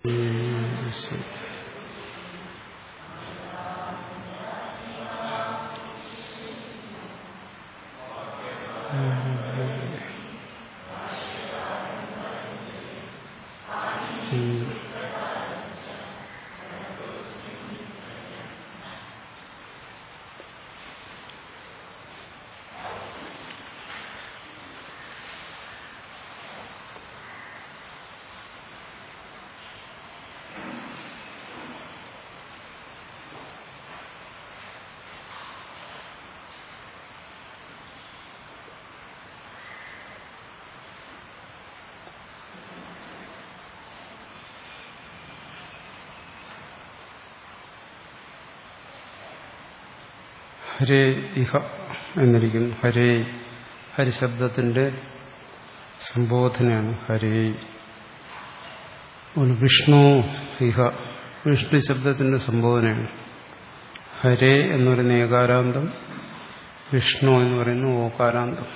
ഹരേ ഇഹ എന്നിരിക്കുന്നു ഹരേ ഹരിശബ്ദത്തിന്റെ സംബോധനയാണ് ഹരേ വിഷ്ണു ഇഹ വിഷ്ണു ശബ്ദത്തിന്റെ സംബോധനയാണ് ഹരേ എന്ന് പറയുന്ന ഏകാരാന്തം വിഷ്ണു എന്ന് പറയുന്ന ഓകാരാന്തം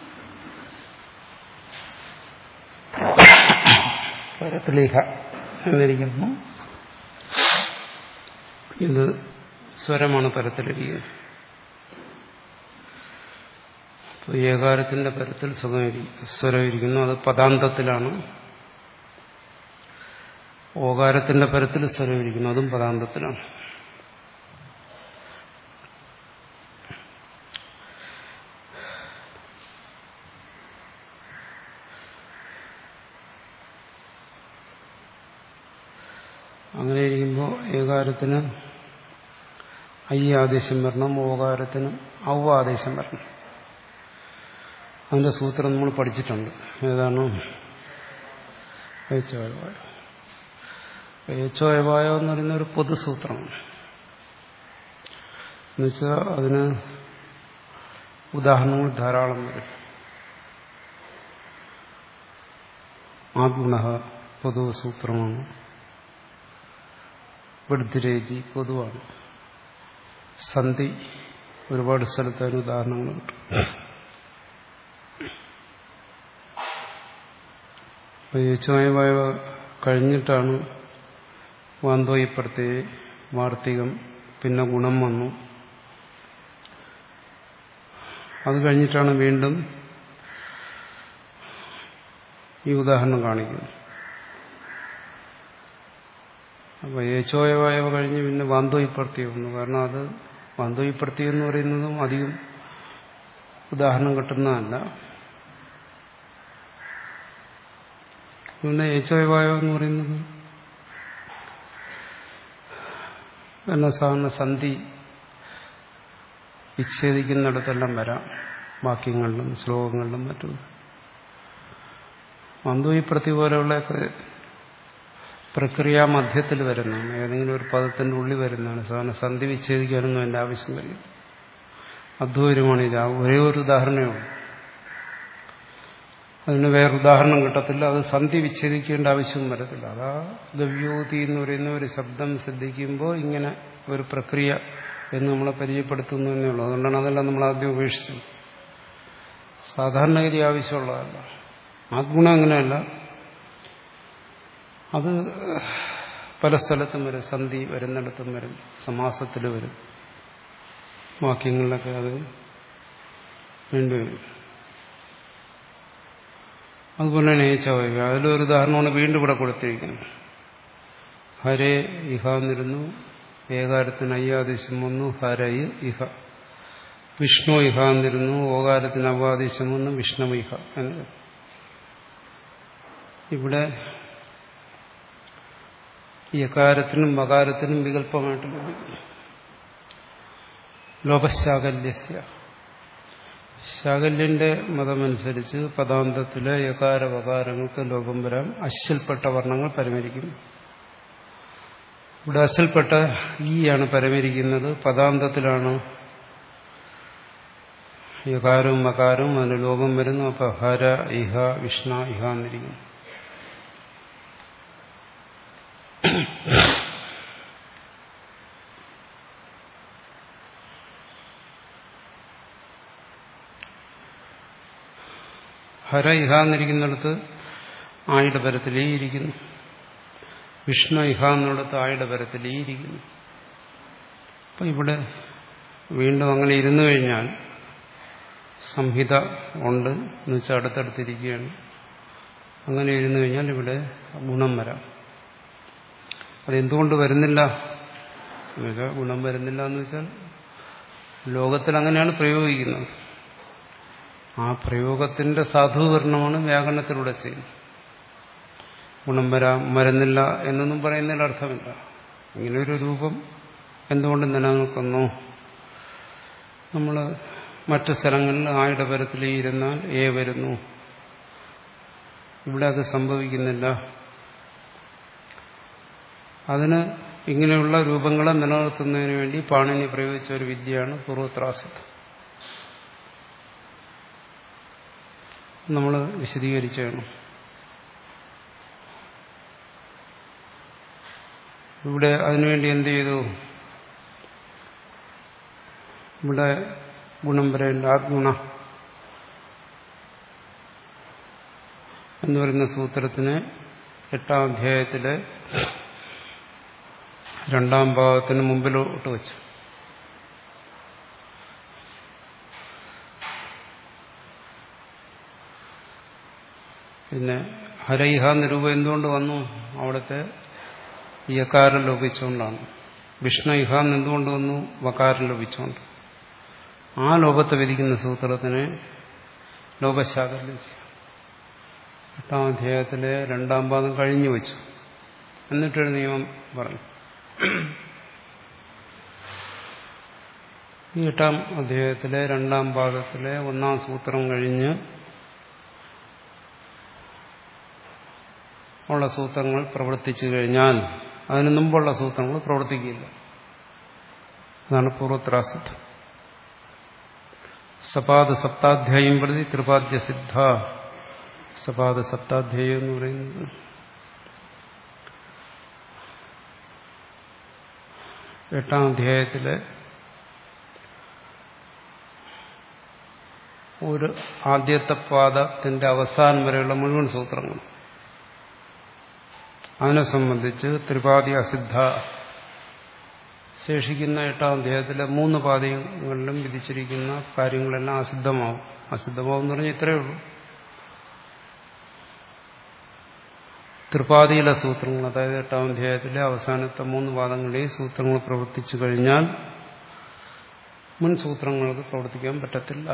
പരത്തിലിഹ എന്നിരിക്കുന്നു ഇത് സ്വരമാണ് പരത്തിലിരിക്കുന്നത് അപ്പോൾ ഏകാരത്തിന്റെ പരത്തിൽ സ്വരം ഇരിക്കുന്നു അത് പദാന്തത്തിലാണ് ഓകാരത്തിന്റെ പരത്തിൽ സ്വരം ഇരിക്കുന്നു അതും പദാന്തത്തിലാണ് അങ്ങനെ ഇരിക്കുമ്പോൾ ഏകാരത്തിന് ഐ ആദേശം വരണം ഓകാരത്തിന് ഔ ആദേശം വരണം അതിന്റെ സൂത്രം നമ്മൾ പഠിച്ചിട്ടുണ്ട് ഏതാണ് ഏച്ചോയവായ ഏച്ചോയവായ എന്ന് പറയുന്ന ഒരു പൊതുസൂത്രമാണ് എന്നുവെച്ചാൽ അതിന് ഉദാഹരണങ്ങൾ ധാരാളം വരും ആഗുണ പൊതു സൂത്രമാണ് വൃദ്ധിരേജി പൊതുവാണ് സന്ധി ഒരുപാട് സ്ഥലത്ത് അതിന് ഉദാഹരണങ്ങൾ കിട്ടും യേശുമായ കഴിഞ്ഞിട്ടാണ് വാന്തോയിപ്പുറത്തെ വാർത്തികം പിന്നെ ഗുണം വന്നു അത് കഴിഞ്ഞിട്ടാണ് വീണ്ടും ഈ ഉദാഹരണം കാണിക്കുന്നത് അപ്പോൾ ഏച്ചോയവായവ കഴിഞ്ഞ് പിന്നെ വാന്തോയിപ്പുറത്തി വന്നു കാരണം അത് വാന്തോയിപ്പുറത്തി എന്ന് പറയുന്നതും അധികം ഉദാഹരണം കിട്ടുന്നതല്ല പിന്നെ ഏച്ചോയവായോ എന്ന് പറയുന്നത് എന്ന സാധാരണ സന്ധി വിച്ഛേദിക്കുന്നിടത്തെല്ലാം വരാം വാക്യങ്ങളിലും ശ്ലോകങ്ങളിലും മറ്റും അന്തുയിപ്രതി പോലെയുള്ള പ്രക്രിയ മധ്യത്തിൽ വരുന്നതാണ് ഏതെങ്കിലും ഒരു പദത്തിന്റെ ഉള്ളിൽ വരുന്നതാണ് സാധാരണ സന്ധി വിച്ഛേദിക്കാനൊന്നും എൻ്റെ ആവശ്യം വരില്ല അദ്വൈതമാണ് ഇത് ഒരേ ഒരു ഉദാഹരണമേ ഉള്ളൂ അതിന് വേറെ ഉദാഹരണം കിട്ടത്തില്ല അത് സന്ധി വിച്ഛേദിക്കേണ്ട ആവശ്യവും വരത്തില്ല അതാ ഗവ്യോതി എന്ന് പറയുന്ന ഒരു ശബ്ദം ശ്രദ്ധിക്കുമ്പോൾ ഇങ്ങനെ ഒരു പ്രക്രിയ എന്ന് നമ്മളെ പരിചയപ്പെടുത്തുന്നു എന്നേ ഉള്ളൂ അതുകൊണ്ടാണ് അതെല്ലാം നമ്മൾ ആദ്യം ഉപേക്ഷിച്ചത് സാധാരണഗതി ആവശ്യമുള്ളതല്ല ആ ഗുണം അങ്ങനെയല്ല അത് പല സ്ഥലത്തും വരും സന്ധി വരുന്നിടത്തും വരും സമാസത്തിൽ വരും വാക്യങ്ങളിലൊക്കെ അത് വേണ്ടിവരും അതുപോലെയാണ് ഏച്ചവൈവ അതിലൊരു ഉദാഹരണമാണ് വീണ്ടും ഇവിടെ കൊടുത്തിരിക്കുന്നത് ഹരേ ഇഹ എന്നിരുന്നു ഏകാരത്തിന് അയ്യാദേശം വന്നു ഹരയ് ഇഹ വിഷ്ണു ഇഹ എന്നിരുന്നു ഓകാരത്തിന് അവാദേശം വന്നു വിഷ്ണു ഇഹ എന്നിരുന്നു ഇവിടെ യകാരത്തിനും മകാരത്തിനും വികല്പമായിട്ട് ലഭിക്കുന്നു ലോപശാകല്യസ്യ ശാകല്യന്റെ മതമനുസരിച്ച് പദാന്തത്തിലെ യകാര വകാരങ്ങൾക്ക് ലോകം വരാം അശ്വൽപ്പെട്ട വർണ്ണങ്ങൾ പരമരിക്കുന്നു ഇവിടെ അശ്വൽപ്പെട്ട ഈ ആണ് പരമരിക്കുന്നത് പദാന്തത്തിലാണ് യകാരവും മകാരവും അതിന് ലോകം വരുന്നു അപ്പൊ ഹര ഇഹ വിഷ്ണ ഇഹ എന്നിരിക്കുന്നു ഹര ഇഹ എന്നിരിക്കുന്നിടത്ത് ആയുടെ പരത്തിലേ ഇരിക്കുന്നു വിഷ്ണു ഇഹ എന്നുള്ളത് ആയുടെ പരത്തിൽ ഈ ഇരിക്കുന്നു അപ്പം ഇവിടെ വീണ്ടും അങ്ങനെ ഇരുന്നു കഴിഞ്ഞാൽ സംഹിത ഉണ്ട് എന്ന് വെച്ചാൽ അടുത്തടുത്തിരിക്കുകയാണ് അങ്ങനെ ഇരുന്നു കഴിഞ്ഞാൽ ഇവിടെ ഗുണം വരാം അതെന്തുകൊണ്ട് വരുന്നില്ല എന്നുവെച്ചാൽ ഗുണം വരുന്നില്ല എന്ന് വെച്ചാൽ ലോകത്തിൽ അങ്ങനെയാണ് പ്രയോഗിക്കുന്നത് ആ പ്രയോഗത്തിന്റെ സാധൂകരണമാണ് വ്യാകരണത്തിലൂടെ ചെയ്യുന്നത് ഗുണം വരാം വരുന്നില്ല എന്നൊന്നും പറയുന്നതിൽ അർത്ഥമില്ല ഇങ്ങനൊരു രൂപം എന്തുകൊണ്ട് നിലനിൽക്കുന്നു നമ്മൾ മറ്റു സ്ഥലങ്ങളിൽ ആയുടെ പരത്തിൽ ഇരുന്നാൽ ഏ വരുന്നു ഇവിടെ അത് സംഭവിക്കുന്നില്ല അതിന് ഇങ്ങനെയുള്ള രൂപങ്ങളെ നിലനിർത്തുന്നതിന് വേണ്ടി പാണിനി പ്രയോഗിച്ച ഒരു വിദ്യയാണ് പൂർവത്രാസിദ്ധം നമ്മൾ വിശദീകരിച്ചാണ് ഇവിടെ അതിനുവേണ്ടി എന്ത് ചെയ്തു ഇവിടെ ഗുണം വരേണ്ട ആത്മഗുണ എന്ന് പറയുന്ന സൂത്രത്തിന് എട്ടാം അധ്യായത്തിലെ രണ്ടാം ഭാഗത്തിന് മുമ്പിലോട്ട് വെച്ചു പിന്നെ ഹരൈഹ നിരൂപം എന്തുകൊണ്ട് വന്നു അവിടുത്തെ യകാരം ലോപിച്ചുകൊണ്ടാണ് വിഷ്ണു ഇഹ എന്തുകൊണ്ട് വന്നു വകാരം ലോപിച്ചുകൊണ്ട് ആ ലോപത്തെ വിധിക്കുന്ന സൂത്രത്തിന് ലോപശാഖ എട്ടാം അധ്യായത്തിലെ രണ്ടാം പാദം കഴിഞ്ഞു വെച്ചു എന്നിട്ടൊരു നിയമം പറഞ്ഞു ഈ എട്ടാം അധ്യായത്തിലെ രണ്ടാം പാദത്തിലെ ഒന്നാം സൂത്രം കഴിഞ്ഞ് ഉള്ള സൂത്രങ്ങൾ പ്രവർത്തിച്ചു കഴിഞ്ഞാൽ അതിനു മുമ്പുള്ള സൂത്രങ്ങൾ പ്രവർത്തിക്കില്ല അതാണ് പൂർവത്രാസിദ്ധം സപാദ സപ്താധ്യായം പ്രതി ത്രിപാദ്യ സിദ്ധ സപാദ സപ്താധ്യായം എന്ന് പറയുന്നത് എട്ടാം അധ്യായത്തിലെ ഒരു ആദ്യത്തെ പാദത്തിന്റെ അവസാനം വരെയുള്ള മുഴുവൻ സൂത്രങ്ങൾ അതിനെ സംബന്ധിച്ച് ത്രിപാദി അസിദ്ധ ശേഷിക്കുന്ന എട്ടാം അധ്യായത്തിലെ മൂന്ന് പാദങ്ങളിലും വിധിച്ചിരിക്കുന്ന കാര്യങ്ങളെല്ലാം അസിദ്ധമാവും അസിദ്ധമാവും എന്ന് പറഞ്ഞാൽ ഇത്രയേ ഉള്ളൂ ത്രിപാദിയിലെ സൂത്രങ്ങൾ അതായത് എട്ടാം അധ്യായത്തിലെ അവസാനത്തെ മൂന്ന് പാദങ്ങളിലെയും സൂത്രങ്ങൾ പ്രവർത്തിച്ചു കഴിഞ്ഞാൽ മുൻ സൂത്രങ്ങൾക്ക് പ്രവർത്തിക്കാൻ പറ്റത്തില്ല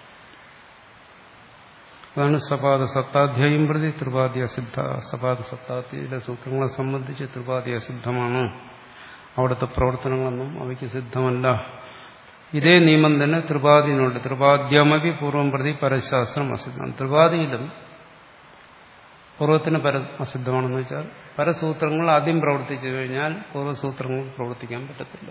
അതാണ് സപാദ സപ്താധ്യായം പ്രതി ത്രിപാദി അസിദ്ധ സപാദ സപ്താധ്യയിലെ സൂത്രങ്ങളെ സംബന്ധിച്ച് ത്രിപാദി അസിദ്ധമാണ് അവിടുത്തെ പ്രവർത്തനങ്ങളൊന്നും അവയ്ക്ക് സിദ്ധമല്ല ഇതേ നിയമം തന്നെ ത്രിപാദിനുണ്ട് ത്രിപാദ്യമപി പൂർവം പ്രതി പരശാസ്ത്രം അസിദ്ധം ത്രിപാദിയിലും പൂർവ്വത്തിന് പര അസിദ്ധമാണെന്ന് വെച്ചാൽ പരസൂത്രങ്ങൾ ആദ്യം പ്രവർത്തിച്ചു കഴിഞ്ഞാൽ പൂർവ്വസൂത്രങ്ങൾ പ്രവർത്തിക്കാൻ പറ്റത്തില്ല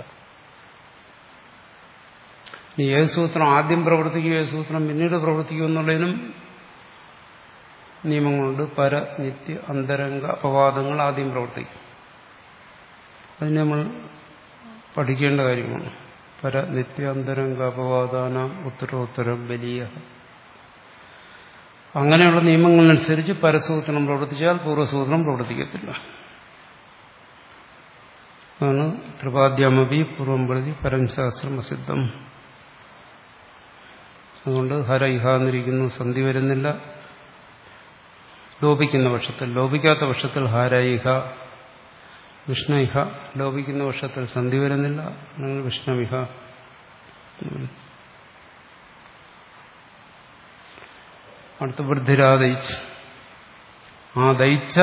ഇനി ഏത് സൂത്രം ആദ്യം പ്രവർത്തിക്കും ഏത് സൂത്രം പിന്നീട് പ്രവർത്തിക്കും എന്നുള്ളതിനും നിയമങ്ങളുണ്ട് പര നിത്യ അന്തരംഗ അപവാദങ്ങൾ ആദ്യം പ്രവർത്തിക്കും അതിന് നമ്മൾ പഠിക്കേണ്ട കാര്യമാണ് പര നിത്യ അന്തരംഗ അപവാദാന ഉത്തരോത്തരം വലിയ അങ്ങനെയുള്ള നിയമങ്ങളനുസരിച്ച് പരസൂത്രം പ്രവർത്തിച്ചാൽ പൂർവ്വസൂത്രം പ്രവർത്തിക്കത്തില്ല അതാണ് ത്രിപാദ്യമപി പൂർവം പ്രതി പരംശാസ്ത്രം അസിദ്ധം അതുകൊണ്ട് ഹര ഇഹ എന്നിരിക്കുന്നു സന്ധി വരുന്നില്ല ലോപിക്കുന്ന പക്ഷത്തിൽ ലോപിക്കാത്ത പക്ഷത്തിൽ ഹര ഇഹ വിഷ്ണു ഇഹ ലോപിക്കുന്ന പക്ഷത്തിൽ സന്ധി വരുന്നില്ല നിങ്ങൾ വിഷ്ണുവിഹ അടുത്ത് വൃദ്ധിരാദയിച്ച് ആ ദയിച്ച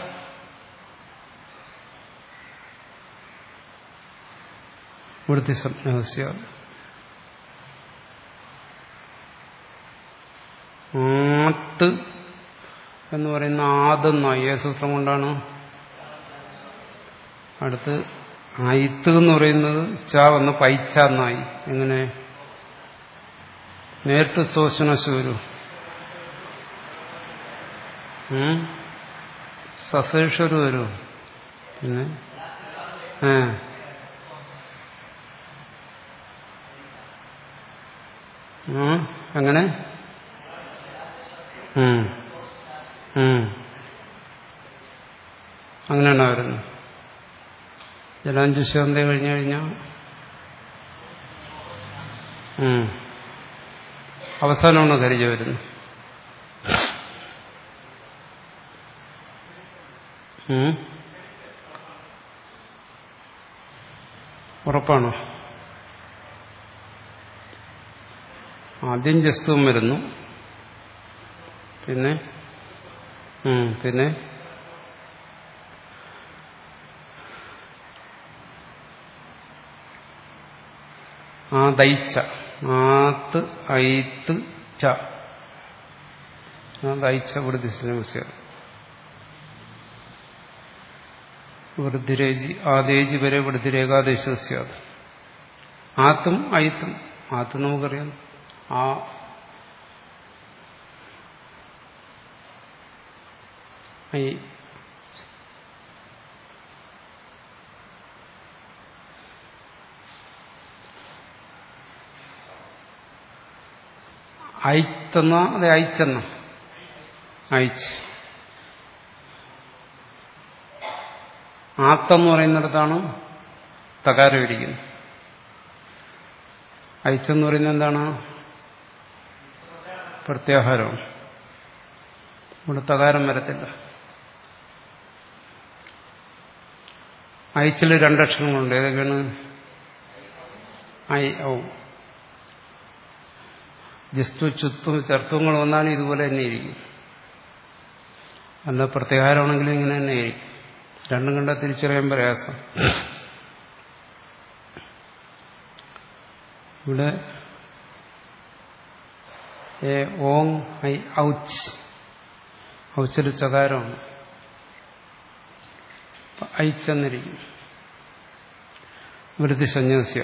വൃത്തി സംജ്ഞാസ്യ ആത്ത് എന്ന് പറയുന്ന ആദെന്നായി ഏ സൂത്രം കൊണ്ടാണ് അടുത്ത് അയിത്ത് എന്ന് പറയുന്നത് ച വന്ന് പൈച്ച എന്നായി എങ്ങനെ നേരിട്ട് ശോഷണശൂരു സസേഷരു വരൂ പിന്നെ ഏ അങ്ങനെ അങ്ങനെയാണ് വരുന്നത് ജലാഞ്ജുശാന്തി കഴിഞ്ഞു കഴിഞ്ഞാൽ അവസാനമാണ് ഖരിജ വരുന്നത് ഉം. ഉറപ്പാണോ ആദ്യം ജസ്തുവും വരുന്നു പിന്നെ ഉം, പിന്നെ ആ ദൈച്ച ആത്ത് ഐത്ത് ച ആ ദൈച്ച വൃദ്ധിസ്യ വൃദ്ധിരേജി ആദേശി വരെ വൃദ്ധിരേകാദേശ ആത്തും ഐത്തും ആത്ത് നമുക്കറിയാം ആ ഐ ഐത്തെന്ന അതെ അയച്ചെന്ന അയച്ച് ആത്തെന്ന് പറയുന്നിടത്താണ് തകാരം ഇരിക്കുന്നത് അയച്ചെന്ന് പറയുന്നത് എന്താണ് പ്രത്യാഹാരമാണ് ഇവിടെ തകാരം വരത്തില്ല അയച്ചിൽ രണ്ടക്ഷരങ്ങളുണ്ട് ഏതൊക്കെയാണ് ഐ ഔ ജസ്തു ചുത്തും ചർത്തുങ്ങൾ വന്നാലും ഇതുപോലെ തന്നെ ഇരിക്കും അല്ല പ്രത്യാഹാരമാണെങ്കിലും ഇങ്ങനെ തന്നെ ആയിരിക്കും രണ്ടും കണ്ട തിരിച്ചറിയാൻ പ്രയാസം ഇവിടെ ഏ ഓങ് ഐ ഔച്ച് ഔച്ചൊരു ചകാരമാണ് ഐച്ചെന്നിരിക്കും വൃദ്ധി സന്യാസിയ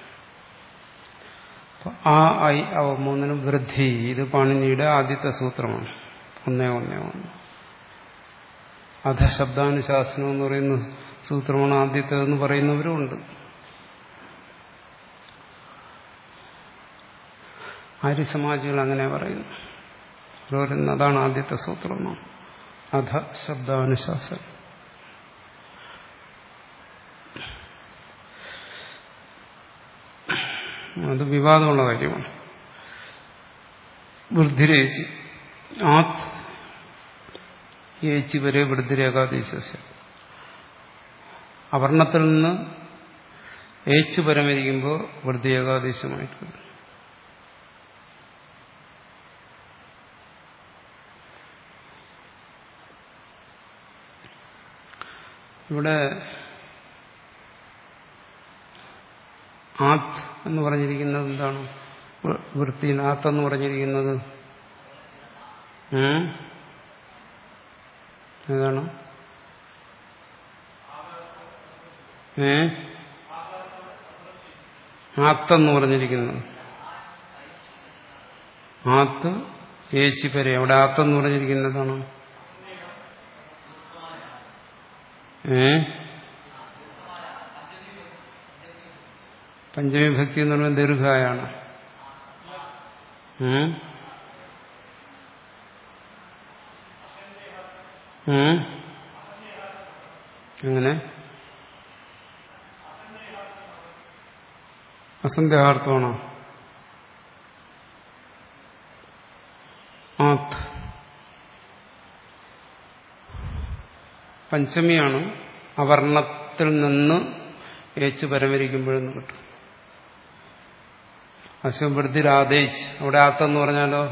ആ ഐ അവ മൂന്നിനും വൃദ്ധി ഇത് പാണിനിയുടെ ആദ്യത്തെ സൂത്രമാണ് ഒന്നേ ഒന്നേ ഒന്ന് അധശബ്ദാനുശാസനം എന്ന് പറയുന്ന സൂത്രമാണ് ആദ്യത്തേതെന്ന് പറയുന്നവരുമുണ്ട് ആര്യസമാജികൾ അങ്ങനെ പറയുന്നു പറയുന്നത് അതാണ് ആദ്യത്തെ സൂത്രമാണ് അധ ശബ്ദാനുശാസനം അത് വിവാദമുള്ള കാര്യമാണ് വൃദ്ധിരേച്ചി ആത് ഏച്ചി വരെ വൃദ്ധിരേകാദേശ അവർണത്തിൽ നിന്ന് ഏച്ചു പരമരിക്കുമ്പോൾ വൃദ്ധി ഏകാദേശമായിട്ട് വരും ഇവിടെ ആത്ത് എന്ന് പറഞ്ഞിരിക്കുന്നത് എന്താണ് വൃത്തിയിൽ ആത്തെന്ന് പറഞ്ഞിരിക്കുന്നത് ഉം? ഏതാണ് ഏ ആത്തെന്ന് പറഞ്ഞിരിക്കുന്നത് ആത്ത് ഏച്ചി പരെ അവിടെ ആത്തെന്ന് പറഞ്ഞിരിക്കുന്നതാണ് ഏ പഞ്ചമി ഭക്തി എന്ന് പറയുന്നത് ദീർഘായാണ് ഉം? ഉം? എങ്ങനെ അസന്ദേഹാർത്ഥമാണോ ആത്ത് പഞ്ചമിയാണ് അവർണത്തിൽ നിന്ന് ഏച്ച് പരമരിക്കുമ്പോഴെന്ന് കിട്ടും അശ്വവൃദ്ധിരാദേശ് അവിടെ ആത്തെന്ന് പറഞ്ഞാലോ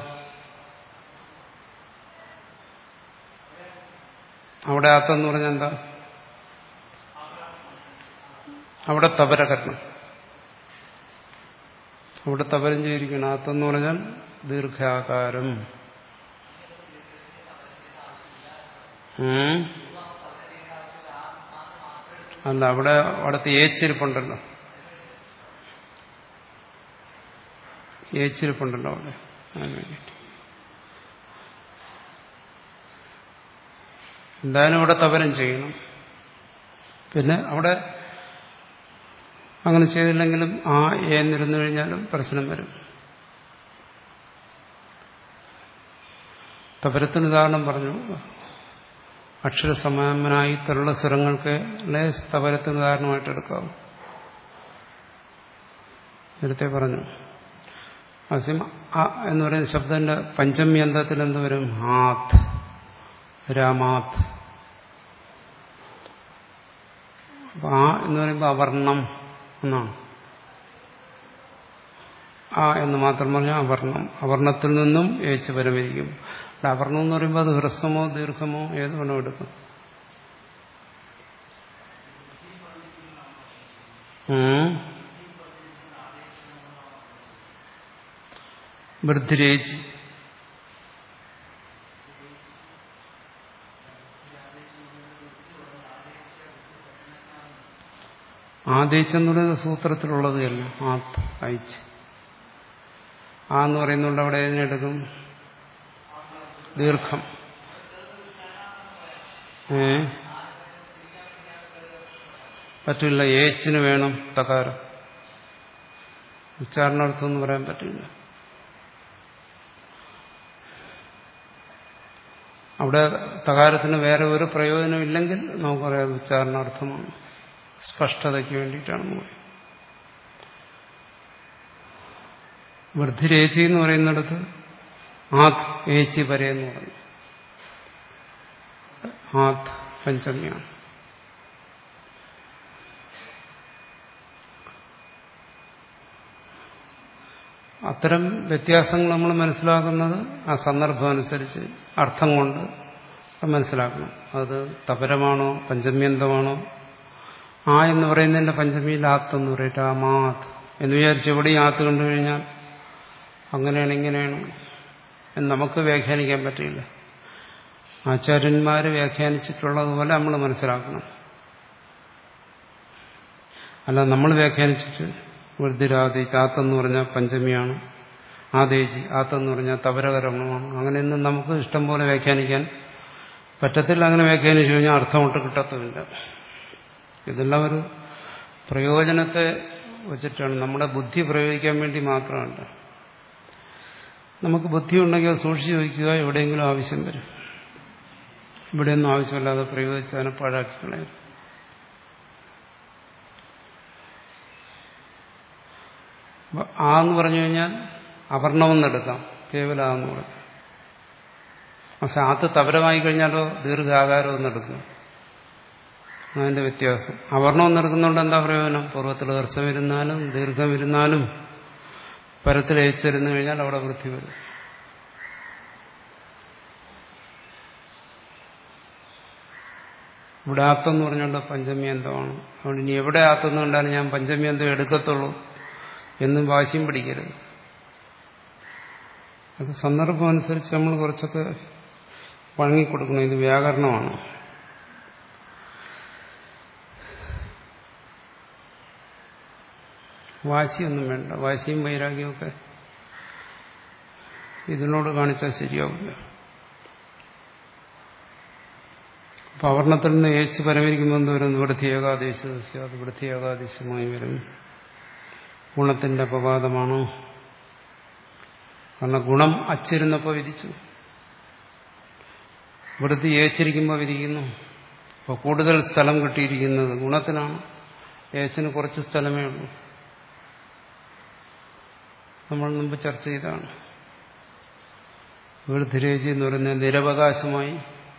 അവിടെ ആത്തെന്ന് പറഞ്ഞാൽ എന്താ അവിടെ തപരകരണം അവിടെ തപരം ചെയ്തിരിക്കണം ആത്തെന്ന് പറഞ്ഞാൽ ദീർഘാകാരം ഉം. അല്ല അവിടെ അവിടുത്തെ ഏച്ചിരിപ്പുണ്ടല്ലോ ഏച്ചിരിപ്പുണ്ടല്ലോ അവിടെ അതിന് വേണ്ടിയിട്ട് എന്തായാലും അവിടെ തപരം ചെയ്യണം പിന്നെ അവിടെ അങ്ങനെ ചെയ്തില്ലെങ്കിലും ആ എന്നിരുന്നു കഴിഞ്ഞാലും പ്രശ്നം വരും തപരത്തിന് ഉദാഹരണം പറഞ്ഞു അക്ഷരസമാനമായി തരുള്ള സ്വരങ്ങൾക്ക് സ്തവരത്തിന് ഉദാഹരണമായിട്ട് എടുക്കാവും നേരത്തെ പറഞ്ഞു അസിം അ എന്ന് പറയുന്ന ശബ്ദത്തിന്റെ പഞ്ചമി അന്തത്തിൽ എന്ത് വരും ആത് രാമാത് അപ്പൊ ആ എന്ന് പറയുമ്പോൾ അവർണം എന്നാണ് ആ എന്ന് മാത്രം പറഞ്ഞാൽ അവർണം അവർണത്തിൽ നിന്നും ഏച്ച് പരമിരിക്കും അവർണം എന്ന് പറയുമ്പോൾ അത് ഹ്രസ്വമോ ദീർഘമോ ഏത് വേണോ എടുക്കും വൃദ്ധിരേജ് ആദേശെന്ന് പറയുന്ന സൂത്രത്തിലുള്ളത് തന്നെ ആത്ത് അയച്ച് ആ എന്ന് പറയുന്നുണ്ട് അവിടെ ഏതിനെടുക്കും ദീർഘം ഏ പറ്റില്ല ഏച്ചിന് വേണം തകാരം ഉച്ചാരണാർത്ഥം എന്ന് പറയാൻ പറ്റില്ല അവിടെ തകാരത്തിന് വേറെ ഒരു പ്രയോജനം ഇല്ലെങ്കിൽ നമുക്ക് പറയാം ഉച്ചാരണാർത്ഥമാണ് സ്പഷ്ടതയ്ക്ക് വേണ്ടിയിട്ടാണ് പറയുന്നത് വൃദ്ധിരേച്ചി എന്ന് പറയുന്നിടത്ത് ആത് ഏച്ചി വരെ എന്ന് പറഞ്ഞു ആത് പഞ്ചമിയാണ് അത്തരം വ്യത്യാസങ്ങൾ നമ്മൾ മനസ്സിലാക്കുന്നത് ആ സന്ദർഭം അനുസരിച്ച് അർത്ഥം കൊണ്ട് മനസ്സിലാക്കണം അത് തപരമാണോ പഞ്ചമ്യന്തമാണോ ആ എന്ന് പറയുന്നതിന്റെ പഞ്ചമിയിൽ ആത്ത് എന്ന് പറയട്ടെ ആ മാത് എന്ന് വിചാരിച്ച് എവിടെയും ആത്ത് കണ്ടു കഴിഞ്ഞാൽ അങ്ങനെയാണ് ഇങ്ങനെയാണ് എന്ന് നമുക്ക് വ്യാഖ്യാനിക്കാൻ പറ്റില്ല ആചാര്യന്മാർ വ്യാഖ്യാനിച്ചിട്ടുള്ളതുപോലെ നമ്മൾ മനസ്സിലാക്കണം അല്ല നമ്മൾ വ്യാഖ്യാനിച്ചിട്ട് വൃദ്ധിരാതി ചാത്തെന്ന് പറഞ്ഞാൽ പഞ്ചമിയാണ് ആദേശി ആത്തെന്ന് പറഞ്ഞാൽ തപരകരമാണ് അങ്ങനെയൊന്നും നമുക്ക് ഇഷ്ടം പോലെ വ്യാഖ്യാനിക്കാൻ പറ്റത്തില്ല അങ്ങനെ വ്യാഖ്യാനിച്ചു കഴിഞ്ഞാൽ അർത്ഥം ഒട്ട് കിട്ടത്തുമില്ല ഇതെല്ലാം ഒരു പ്രയോജനത്തെ വെച്ചിട്ടാണ് നമ്മുടെ ബുദ്ധി പ്രയോഗിക്കാൻ വേണ്ടി മാത്രമല്ല നമുക്ക് ബുദ്ധി ഉണ്ടെങ്കിൽ അത് സൂക്ഷിച്ചു വയ്ക്കുക എവിടെയെങ്കിലും ആവശ്യം വരും ഇവിടെയൊന്നും ആവശ്യമില്ലാതെ പ്രയോഗിച്ച് അതിനെ പാഴാക്കി കളയും ആ എന്ന് പറഞ്ഞു കഴിഞ്ഞാൽ അവർണമെന്നെടുക്കാം കേവല എന്ന് പറഞ്ഞു പക്ഷെ ആത്ത് തപരമായി കഴിഞ്ഞാലോ ദീർഘാകാരം എന്നെടുക്കും അതിന്റെ വ്യത്യാസം അവർണം എന്നെടുക്കുന്നതുകൊണ്ട് എന്താ പ്രയോജനം പൂർവ്വത്തിൽ ഹർഷം ഇരുന്നാലും ദീർഘം ഇരുന്നാലും പരത്തിൽ അയച്ചിരുന്നു കഴിഞ്ഞാൽ അവിടെ വൃത്തി വരും ഇവിടെ ആത്തെന്ന് പറഞ്ഞുകൊണ്ട് പഞ്ചമി അന്തമാണ് അതുകൊണ്ട് ഇനി എവിടെ ആത്തെന്ന് കണ്ടാലും ഞാൻ പഞ്ചമി അന്തം എടുക്കത്തുള്ളൂ എന്നും വാശിയും പിടിക്കരുത് അത് സന്ദർഭം അനുസരിച്ച് നമ്മൾ കുറച്ചൊക്കെ വഴങ്ങിക്കൊടുക്കണം ഇത് വ്യാകരണമാണ് വാശിയൊന്നും വേണ്ട വാശിയും വൈരാഗ്യമൊക്കെ ഇതിനോട് കാണിച്ചാൽ ശരിയാവില്ല അപ്പൊ അവർണത്തിൽ നിന്ന് ഏച്ച് പരമരിക്കുമ്പോൾ എന്ത് വരും വൃത്തി ഏകാദേശ അത് വൃത്തി ഏകാദേശമായി വരും ഗുണത്തിന്റെ അപവാദമാണോ കാരണം ഗുണം അച്ചിരുന്നപ്പോൾ വിധിച്ചു വൃത്തി ഏച്ചിരിക്കുമ്പോൾ വിധിക്കുന്നു അപ്പോൾ കൂടുതൽ സ്ഥലം കിട്ടിയിരിക്കുന്നത് ഗുണത്തിനാണ് ഏച്ചിന് കുറച്ച് സ്ഥലമേ ഉള്ളൂ നമ്മൾ മുമ്പ് ചർച്ച ചെയ്താണ് വൃദ്ധിരേചി എന്ന് പറയുന്നത് നിരവകാശമായി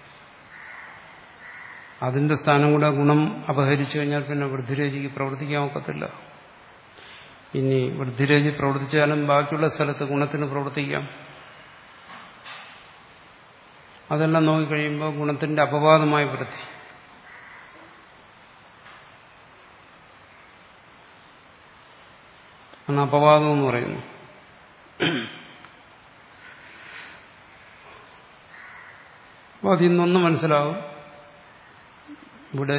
അതിന്റെ സ്ഥാനം കൂടെ ഗുണം അപഹരിച്ചു കഴിഞ്ഞാൽ പിന്നെ വൃദ്ധിരേചിക്ക് പ്രവർത്തിക്കാൻ ഒക്കത്തില്ല ഇനി വൃദ്ധിരേചി പ്രവർത്തിച്ചാലും ബാക്കിയുള്ള സ്ഥലത്ത് ഗുണത്തിന് പ്രവർത്തിക്കാം അതെല്ലാം നോക്കിക്കഴിയുമ്പോൾ ഗുണത്തിന്റെ അപവാദമായ വൃത്തി ആണ് അപവാദം എന്ന് പറയുന്നു അപ്പോൾ അതിൽ നിന്നൊന്ന് മനസ്സിലാവും ഇവിടെ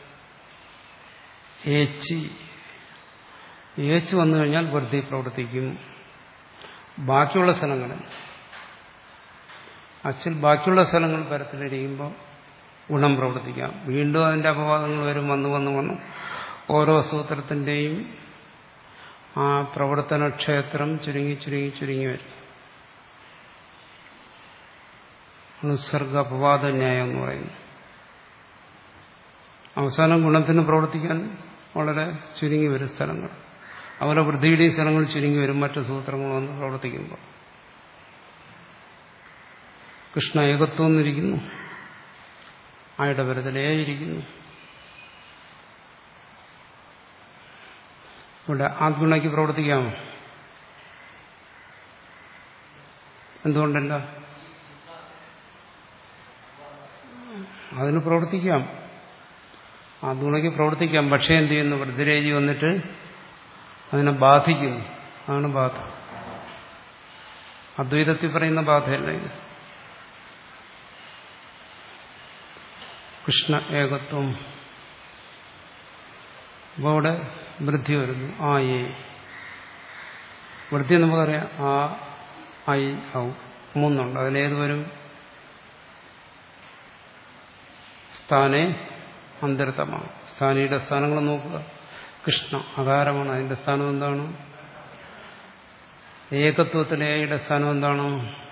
ഏച്ചി ഏച്ച് വന്നു കഴിഞ്ഞാൽ വൃത്തി പ്രവർത്തിക്കും ബാക്കിയുള്ള സ്ഥലങ്ങളിൽ അച്ചിൽ ബാക്കിയുള്ള സ്ഥലങ്ങൾ പരത്തിലിരിക്കുമ്പോൾ ഗുണം പ്രവർത്തിക്കാം വീണ്ടും അതിന്റെ അപവാദങ്ങൾ വരും വന്നു വന്നു വന്നു ഓരോ സൂത്രത്തിന്റെയും ആ പ്രവർത്തന ക്ഷേത്രം ചുരുങ്ങി ചുരുങ്ങി ചുരുങ്ങി വരും അനുസർഗ അപവാദ ന്യായം എന്ന് പറയുന്നു അവസാനം ഗുണത്തിന് പ്രവർത്തിക്കാൻ വളരെ ചുരുങ്ങി വരും സ്ഥലങ്ങൾ അതുപോലെ വൃദ്ധിയുടെയും സ്ഥലങ്ങൾ ചുരുങ്ങി വരും മറ്റു സൂത്രങ്ങളൊന്ന് പ്രവർത്തിക്കുമ്പോൾ കൃഷ്ണ ഏകത്വം എന്നിരിക്കുന്നു ആയുടെ പരത്തിലേ ഇരിക്കുന്നു ഇവിടെ ആത്മഗുണയ്ക്ക് പ്രവർത്തിക്കാമോ എന്തുകൊണ്ടല്ല അതിന് പ്രവർത്തിക്കാം ആത്മഗുണയ്ക്ക് പ്രവർത്തിക്കാം പക്ഷേ എന്ത് ചെയ്യുന്നു വൃദ്ധിരേജി വന്നിട്ട് അതിനെ ബാധിക്കുന്നു അതാണ് ബാധ അദ്വൈതത്തിൽ പറയുന്ന ബാധയല്ല ഇത് കൃഷ്ണ ഏകത്വം അപ്പോൾ അവിടെ വൃദ്ധി വരുന്നു ആ ഏ വൃദ്ധി നമുക്കറിയാം ആ ഐ ഔ മൂന്നുണ്ട് അതിലേത് വരും സ്ഥാനെ അന്തരത്തമാണ് സ്ഥാനിയുടെ സ്ഥാനങ്ങൾ നോക്കുക കൃഷ്ണ അകാരമാണ് അതിന്റെ സ്ഥാനം എന്താണ് ഏകത്വത്തിലെ ഏയുടെ സ്ഥാനം എന്താണ്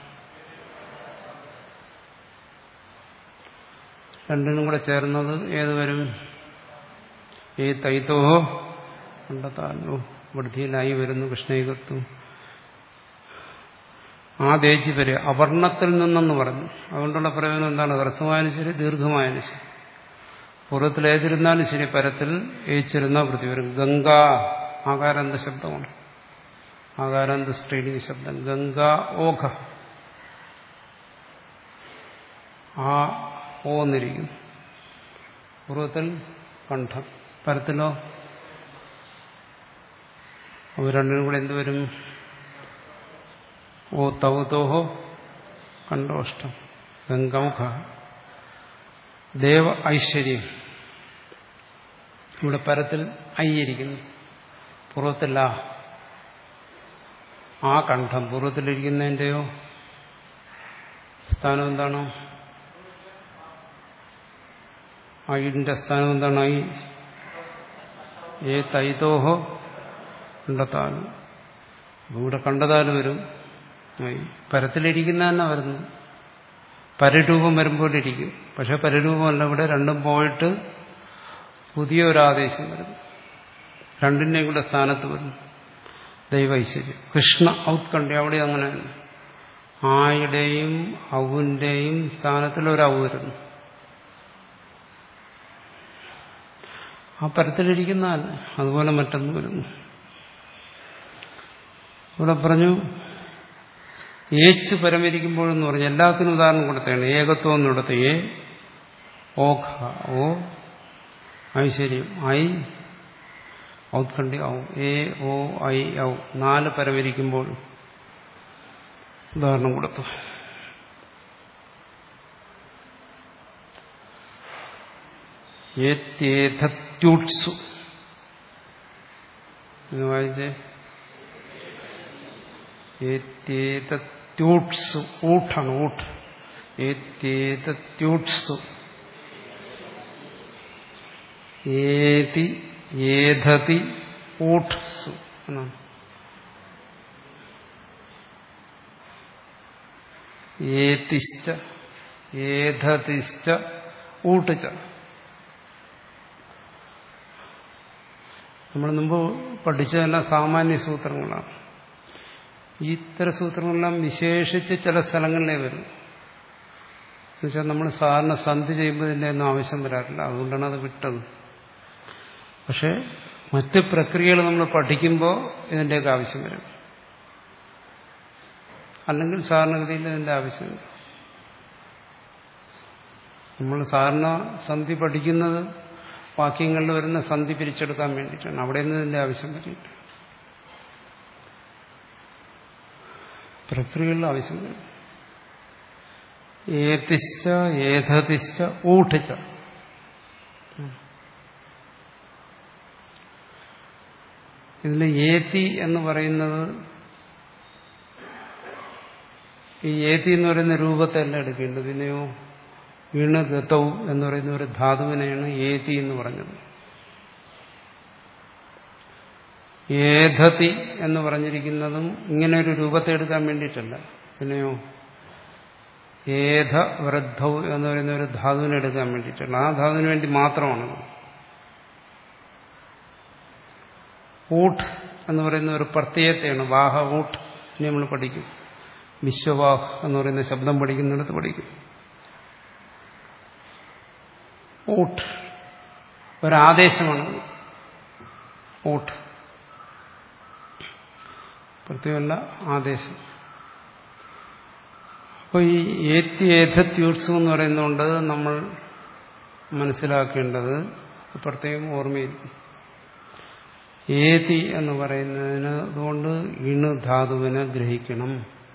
രണ്ടിനും കൂടെ ചേർന്നത് ഏത് വരും ഏ തൈത്തോഹോ കണ്ടെത്താനോ വൃദ്ധിയിലായി വരുന്നു കൃഷ്ണേകത്വം ആ ദേശി വരെ അവർണത്തിൽ നിന്നെന്ന് പറഞ്ഞു അതുകൊണ്ടുള്ള പ്രയോജനം എന്താണ് ഹ്രസ്വമായാലും ശരി ദീർഘമായാലും ശരി പൂർവ്വത്തിൽ ഏതിരുന്നാലും ശരി പരത്തിൽ ഏച്ചിരുന്ന വൃത്തി വരും ഗംഗ ആകാരാന്ത ശബ്ദമാണ് ആകാരാന്ത സ്ത്രീലിംഗ ശബ്ദം ഗംഗ ഓഘ ആ ഓ എന്നിരിക്കും പൂർവ്വത്തിൽ കണ്ഠം പരത്തിലോ അവ രണ്ടിനും കൂടെ എന്തുവരും ഓ തൗതോഹോ കണ്ടോഷ്ടം ഗംഗൗഖ ദേവ ഐശ്വര്യം ഇവിടെ പരത്തിൽ ഐയിരിക്കുന്നു പൂർവ്വത്തില്ല ആ കണ്ഠം പൂർവ്വത്തിലിരിക്കുന്നതിൻ്റെയോ സ്ഥാനം എന്താണോ ഐന്റെ സ്ഥാനം എന്താണ് ഐ ഏ തൈതോഹോ കണ്ടെത്താനും ഇവിടെ കണ്ടതാലും വരും പരത്തിലിരിക്കുന്ന തന്നെ വരുന്നു പരരൂപം വരുമ്പോഴിരിക്കും പക്ഷെ പരരൂപമല്ല ഇവിടെ രണ്ടും പോയിട്ട് പുതിയ ഒരു ആദേശം വരുന്നു രണ്ടിൻ്റെയും കൂടെ സ്ഥാനത്ത് വരുന്നു ദൈവൈശ്വര്യം കൃഷ്ണ ഔത്കണ്ഠ അവിടെ അങ്ങനെ ആയുടെയും ഔവിന്റെയും സ്ഥാനത്തിൽ ഒരു ഔ വരുന്നു ആ പരത്തിലിരിക്കുന്ന അതുപോലെ മറ്റൊന്ന് വരുന്നു ഇവിടെ പറഞ്ഞു ഏച്ച് പരമിരിക്കുമ്പോഴെന്ന് പറഞ്ഞു എല്ലാത്തിനും ഉദാഹരണം കൊടുത്തതാണ് ഏകത്വം എന്നിടത്ത് ഏ ഓഖ ഓ ഐശ്വര്യം ഐ ഔത്കണ്ഠി ഔ എ ഓ ഐ ഔ നാല് പരമിരിക്കുമ്പോൾ ഉദാഹരണം കൊടുത്തു ഏത്യേഥത്യൂട്സു എന്ന് വായിച്ചേ ഏത്യേതൂട്സു ഊട്ടാണ് ഊട്ട് ഏത്യേതൂട്സു ഏതി ഏധതി ഊട്സു എന്നാണ് ഏതിശ്ച ഏധതിശ്ച ഊട്ടിച്ച നമ്മൾ മുമ്പ് പഠിച്ചതെല്ലാം സാമാന്യ സൂത്രങ്ങളാണ് ഈ ഇത്തരം സൂത്രങ്ങളെല്ലാം വിശേഷിച്ച് ചില സ്ഥലങ്ങളിലേ വരും എന്നുവെച്ചാൽ നമ്മൾ സാധാരണ സന്ധി ചെയ്യുമ്പോൾ ഇതിൻ്റെ ഒന്നും ആവശ്യം വരാറില്ല അതുകൊണ്ടാണ് അത് വിട്ടത് പക്ഷെ മറ്റ് പ്രക്രിയകൾ നമ്മൾ പഠിക്കുമ്പോൾ ഇതിൻ്റെയൊക്കെ ആവശ്യം വരും അല്ലെങ്കിൽ സാധാരണഗതിയിൽ ഇതിൻ്റെ ആവശ്യമില്ല നമ്മൾ സാധാരണ സന്ധി പഠിക്കുന്നത് വാക്യങ്ങളിൽ വരുന്ന സന്ധി പിരിച്ചെടുക്കാൻ വേണ്ടിയിട്ടാണ് അവിടെ നിന്ന് ഇതിൻ്റെ ആവശ്യം വരില്ല പ്രക്രിയകളുടെ ആവശ്യം വരും ഏതിശ്ച ഏധതിശ്ച ഊഠിച്ച ഇതിൽ ഏത്തി എന്ന് പറയുന്നത് ഈ ഏത്തി എന്ന് പറയുന്ന രൂപത്തെല്ലാം എടുക്കേണ്ടത് പിന്നെയോ വീണ് ഗതവും എന്ന് പറയുന്ന ഒരു ധാതുവിനെയാണ് ഏതി എന്ന് പറഞ്ഞത് ഏധതി എന്ന് പറഞ്ഞിരിക്കുന്നതും ഇങ്ങനെ ഒരു രൂപത്തെ എടുക്കാൻ വേണ്ടിയിട്ടല്ല പിന്നെയോ ഏധ വൃദ്ധൗ എന്ന് പറയുന്ന ഒരു ധാതുവിനെ എടുക്കാൻ വേണ്ടിയിട്ടല്ല ആ ധാതുവിന് വേണ്ടി മാത്രമാണ് ഊട്ട് എന്ന് പറയുന്ന ഒരു പ്രത്യയത്തെയാണ് വാഹ ഊട്ട് ഇനി നമ്മൾ പഠിക്കും വിശ്വവാഹ് എന്ന് പറയുന്ന ശബ്ദം പഠിക്കുന്നിടത്ത് പഠിക്കും ഊട്ട് ഒരാദേശമാണ് ഊട്ട് പ്രത്യേകമല്ല ആദേശം അപ്പോൾ ഈ ഏത്തി ഏധത്യൂത്സവം എന്ന് പറയുന്നതുകൊണ്ട് നമ്മൾ മനസ്സിലാക്കേണ്ടത് പ്രത്യേകം ഓർമ്മയിരിക്കും ഏതി എന്ന് പറയുന്നതിന് അതുകൊണ്ട് ഇണ് ധാതുവിനെ ഗ്രഹിക്കണം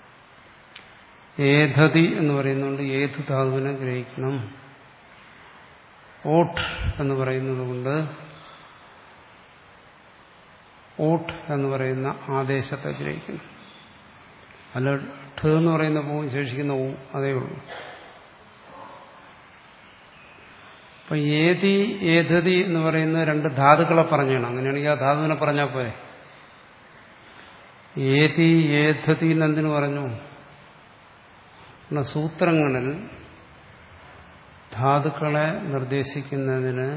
ഏധതി എന്ന് പറയുന്നതുകൊണ്ട് ഏത് ധാതുവിനെ ഗ്രഹിക്കണം ഓട്ട് എന്ന് പറയുന്നത് കൊണ്ട് ഓട്ട് എന്ന് പറയുന്ന ആദേശത്തെ ഗ്രഹിക്കണം അല്ല ഠ എന്ന് പറയുന്ന പൂവും ശേഷിക്കുന്ന ഊ അതേ ഉള്ളൂ അപ്പൊ ഏതി ഏതതി എന്ന് പറയുന്ന രണ്ട് ധാതുക്കളെ പറഞ്ഞാണ് അങ്ങനെയാണെങ്കിൽ ആ ധാതുവിനെ പറഞ്ഞാൽ പോരെ ഏതി ഏതതി എന്നെന്തിനു പറഞ്ഞു സൂത്രങ്ങളിൽ ധാതുക്കളെ നിർദ്ദേശിക്കുന്നതിന്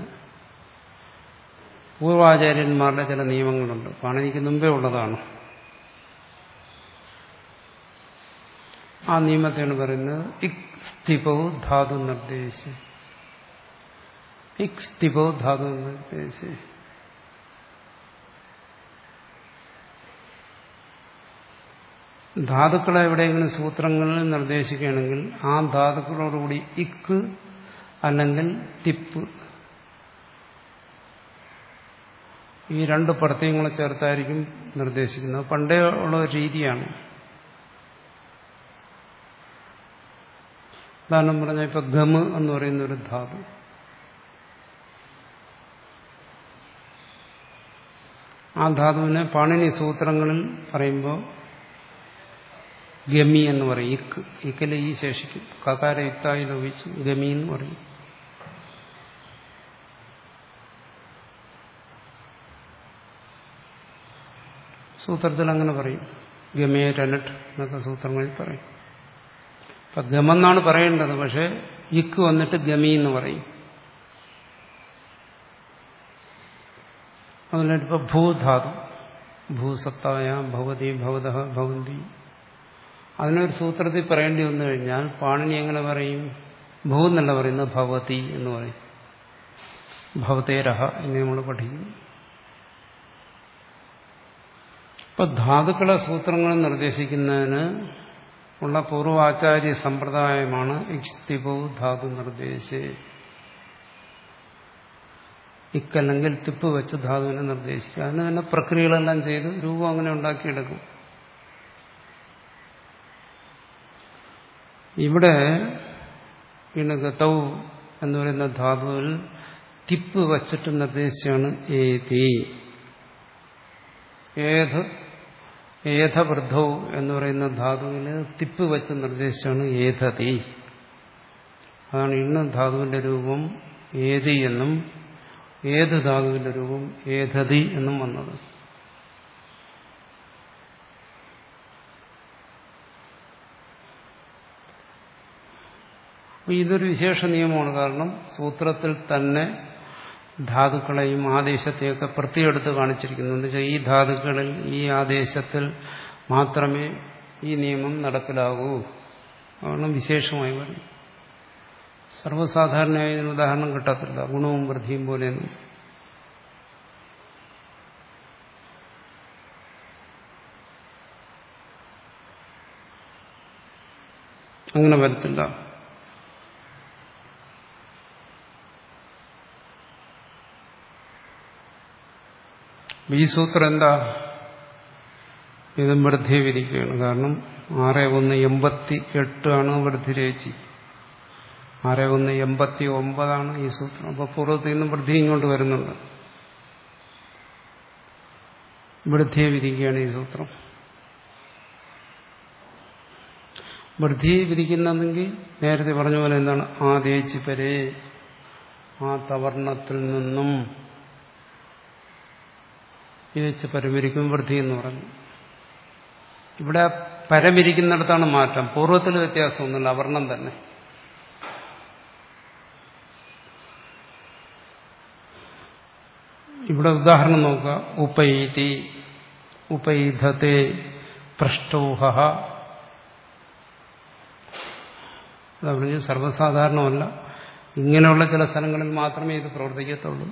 പൂർവാചാര്യന്മാരുടെ ചില നിയമങ്ങളുണ്ട് പാണിനിക്ക് മുമ്പേ ഉള്ളതാണ് ആ നിയമത്തെയാണ് പറയുന്നത് ഇക് സ്ഥിപോ ധാതു നിർദ്ദേശി ഇക് സ്ഥിപോ ധാതു നിർദ്ദേശി ധാതുക്കളെ എവിടെയെങ്കിലും സൂത്രങ്ങളിൽ നിർദ്ദേശിക്കുകയാണെങ്കിൽ ആ ധാതുക്കളോടുകൂടി ഇക്ക് അല്ലെങ്കിൽ ടിപ്പ് ഈ രണ്ട് പ്രത്യയങ്ങളെ ചേർത്തായിരിക്കും നിർദ്ദേശിക്കുന്നത് പണ്ടേ ഉള്ള ഒരു രീതിയാണ് ഉദാഹരണം പറഞ്ഞാൽ ഇപ്പൊ ഗമ് എന്ന് പറയുന്ന ഒരു ധാതു ആ ധാതുവിനെ പാണിനി സൂത്രങ്ങളിൽ പറയുമ്പോൾ ഗമി എന്ന് പറയും ഇക്ക് ഇക്കിൽ ഈ ശേഷിക്കും കകാര യുക്തായി ലോപിച്ചു ഗമി എന്ന് പറയും സൂത്രത്തിൽ അങ്ങനെ പറയും ഗമേ രനട്ട് എന്നൊക്കെ സൂത്രങ്ങളിൽ പറയും അപ്പൊ ഗമെന്നാണ് പറയേണ്ടത് പക്ഷെ ഇക്ക് വന്നിട്ട് ഗമി എന്ന് പറയും അതുകൊണ്ട് ഇപ്പൊ ഭൂധാതു ഭൂസത്തായ ഭവതി ഭവത ഭവന്തി അതിനൊരു സൂത്രത്തിൽ പറയേണ്ടി വന്നു കഴിഞ്ഞാൽ പാണിനി എങ്ങനെ പറയും ഭൂ എന്നല്ല പറയുന്നത് ഭവതി എന്ന് പറയും ഭവതേരഹ എന്ന് നമ്മൾ പഠിക്കും ഇപ്പൊ ധാതുക്കളെ സൂത്രങ്ങൾ നിർദ്ദേശിക്കുന്നതിന് ഉള്ള പൂർവാചാര്യ സമ്പ്രദായമാണ് ഇക്സ്തിപോ ധാതു നിർദ്ദേശേ ഇക്കല്ലെങ്കിൽ തിപ്പ് വെച്ച് ധാതുവിനെ നിർദ്ദേശിക്കുക അതിന് തന്നെ പ്രക്രിയകളെല്ലാം ചെയ്ത് രൂപം അങ്ങനെ ഉണ്ടാക്കിയെടുക്കും ഇവിടെ പിന്നെ ഗതൗ എന്ന് പറയുന്ന ധാതുവിൽ തിപ്പ് വച്ചിട്ട് നിർദ്ദേശിച്ചാണ് ഏതി ഏത് ഏധവൃദ്ധൗ എന്ന് പറയുന്ന ധാതുവിന് തിപ്പ് വെച്ച് നിർദ്ദേശിച്ചാണ് ഏധതി അതാണ് ഇന്ന് ധാതുവിന്റെ രൂപം ഏതി എന്നും ഏത് ധാതുവിന്റെ രൂപം ഏധതി എന്നും വന്നത് ഇതൊരു വിശേഷ നിയമമാണ് കാരണം സൂത്രത്തിൽ തന്നെ ധാതുക്കളെയും ആദേശത്തെയൊക്കെ പ്രത്യേകെടുത്ത് കാണിച്ചിരിക്കുന്നു എന്ന് വെച്ചാൽ ഈ ധാതുക്കളിൽ ഈ ആദേശത്തിൽ മാത്രമേ ഈ നിയമം നടപ്പിലാകൂ അതാണ് വിശേഷമായി വരും സർവ്വസാധാരണയായി ഇതിന് ഉദാഹരണം കിട്ടത്തില്ല ഗുണവും വൃദ്ധിയും പോലെയൊന്നും അങ്ങനെ വരത്തില്ല ഈ സൂത്രം എന്താ ഇതും വൃദ്ധി വിരിക്കുകയാണ് കാരണം ആറ് ഒന്ന് എൺപത്തി എട്ടാണ് വൃദ്ധിരേച്ചി ആറ് ഒന്ന് എൺപത്തി ഒമ്പതാണ് ഈ സൂത്രം അപ്പൊ പൂർവ്വത്തിൽ നിന്നും വൃദ്ധി ഇങ്ങോട്ട് വരുന്നുണ്ട് വൃദ്ധിയെ വിധിക്കുകയാണ് ഈ സൂത്രം വൃദ്ധി വിധിക്കുന്നെങ്കിൽ നേരത്തെ പറഞ്ഞ പോലെ എന്താണ് ആ ദേശിപ്പരെ ആ തവർണത്തിൽ നിന്നും യേച്ച് പരമിരിക്കും വൃദ്ധി എന്ന് പറഞ്ഞു ഇവിടെ പരമിരിക്കുന്നിടത്താണ് മാറ്റം പൂർവ്വത്തിൽ വ്യത്യാസമൊന്നുമില്ല അവർണം തന്നെ ഇവിടെ ഉദാഹരണം നോക്കുക ഉപൈതി ഉപൈധത്തെ പൃഷ്ടോഹ അതാ പറഞ്ഞ് സർവ്വസാധാരണമല്ല ഇങ്ങനെയുള്ള ചില സ്ഥലങ്ങളിൽ മാത്രമേ ഇത് പ്രവർത്തിക്കത്തുള്ളൂ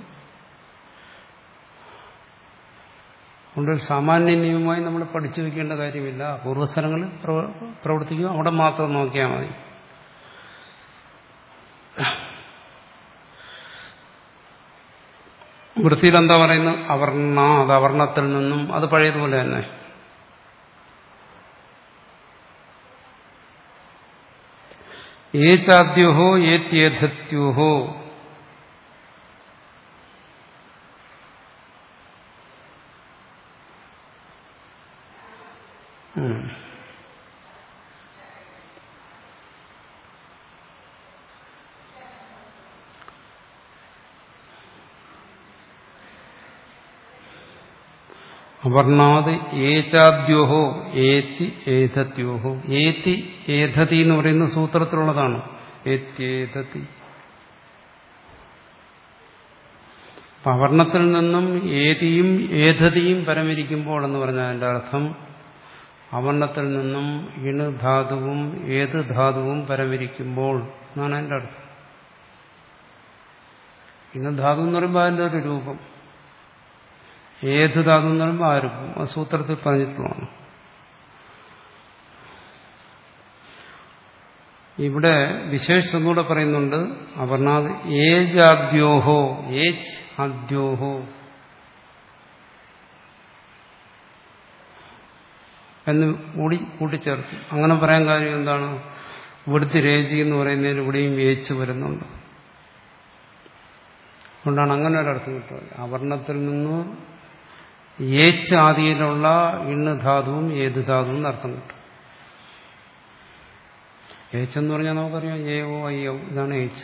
അതുകൊണ്ട് സാമാന്യ നിയമമായി നമ്മൾ പഠിച്ചു വെക്കേണ്ട കാര്യമില്ല പൂർവ്വസ്ഥലങ്ങളിൽ പ്രവർത്തിക്കും അവിടെ മാത്രം നോക്കിയാൽ മതി വൃത്തിയിൽ എന്താ പറയുന്നത് അവർണ അത് അവർണത്തിൽ നിന്നും അത് പഴയതുപോലെ തന്നെ ഏചാദ്യോഹോ ഏത്യേധത്യോഹോ അവർണാത് ഏചാദ്യോഹോ ഏത്തി ഏധത്യോഹോ ഏത്തി ഏധതി എന്ന് പറയുന്ന സൂത്രത്തിലുള്ളതാണ് ഏത്യേധതി അവർണത്തിൽ നിന്നും ഏതിയും ഏധതിയും പരമിരിക്കുമ്പോൾ എന്ന് പറഞ്ഞാൽ അതിന്റെ അർത്ഥം അവർണത്തിൽ നിന്നും ഇണ് ധാതുവും ഏത് ധാതുവും പരമിരിക്കുമ്പോൾ എന്നാണ് അതിന്റെ അർത്ഥം ഇണ് ധാതു എന്ന് പറയുമ്പോൾ അതിന്റെ ഒരു രൂപം ഏത് ധാതു എന്ന് പറയുമ്പോൾ ആ രൂപം ആ സൂത്രത്തിൽ പറഞ്ഞിട്ടുള്ളതാണ് ഇവിടെ വിശേഷം ഒന്നുകൂടെ പറയുന്നുണ്ട് അപർണാത് ഏജാദ്യോഹോ ഏജ് ആദ്യോഹോ എന്ന് കൂടി കൂട്ടിച്ചേർത്തു അങ്ങനെ പറയാൻ കാര്യം എന്താണ് ഇവിടുത്തെ രേജി എന്ന് പറയുന്നതിന് ഇവിടെയും ഏച്ച് വരുന്നുണ്ട് അതുകൊണ്ടാണ് അങ്ങനെ ഒരർത്ഥം കിട്ടുന്നത് അവർണത്തിൽ നിന്ന് ഏച്ച് ആദിയിലുള്ള ഇണ്ണ് ധാതുവും ഏത് ധാതുവും എന്നർത്ഥം കിട്ടും ഏച്ച് എന്ന് പറഞ്ഞാൽ നമുക്കറിയാം ഏ ഓ ഐ ഓ ഇതാണ് ഏച്ച്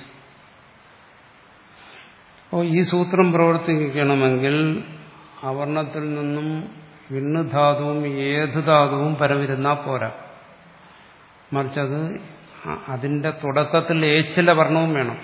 അപ്പോൾ ഈ സൂത്രം പ്രവർത്തിക്കണമെങ്കിൽ അവർണത്തിൽ നിന്നും ഇണ്ണ് ധാതുവും ഏത് ധാതുവും പരമിരുന്നാൽ പോരാ മറിച്ചത് അതിന്റെ തുടക്കത്തിൽ ഏച്ചിലെ വർണ്ണവും വേണം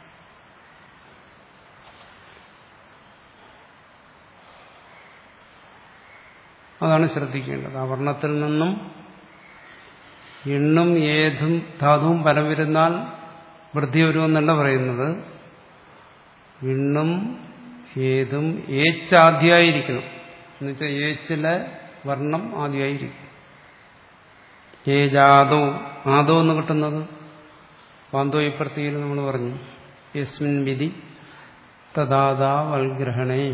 അതാണ് ശ്രദ്ധിക്കേണ്ടത് അവർണത്തിൽ നിന്നും എണ്ണും ഏതും ധാതുവും പരം വരുന്നാൽ വൃദ്ധി വരുമെന്നല്ല പറയുന്നത് എണ്ണും ഏതും ഏച്ചാദ്യായിരിക്കണം എന്നുവെച്ചാൽ ഏച്ചിലെ വർണ്ണം ആദ്യമായിരിക്കും ഏജാദോ ആദോ എന്ന് കിട്ടുന്നത് പാന്തോ ഇപ്പുറത്തിയിൽ നമ്മൾ പറഞ്ഞു യസ്മിൻ വിധി തഥാതാ വൽഗ്രഹണേ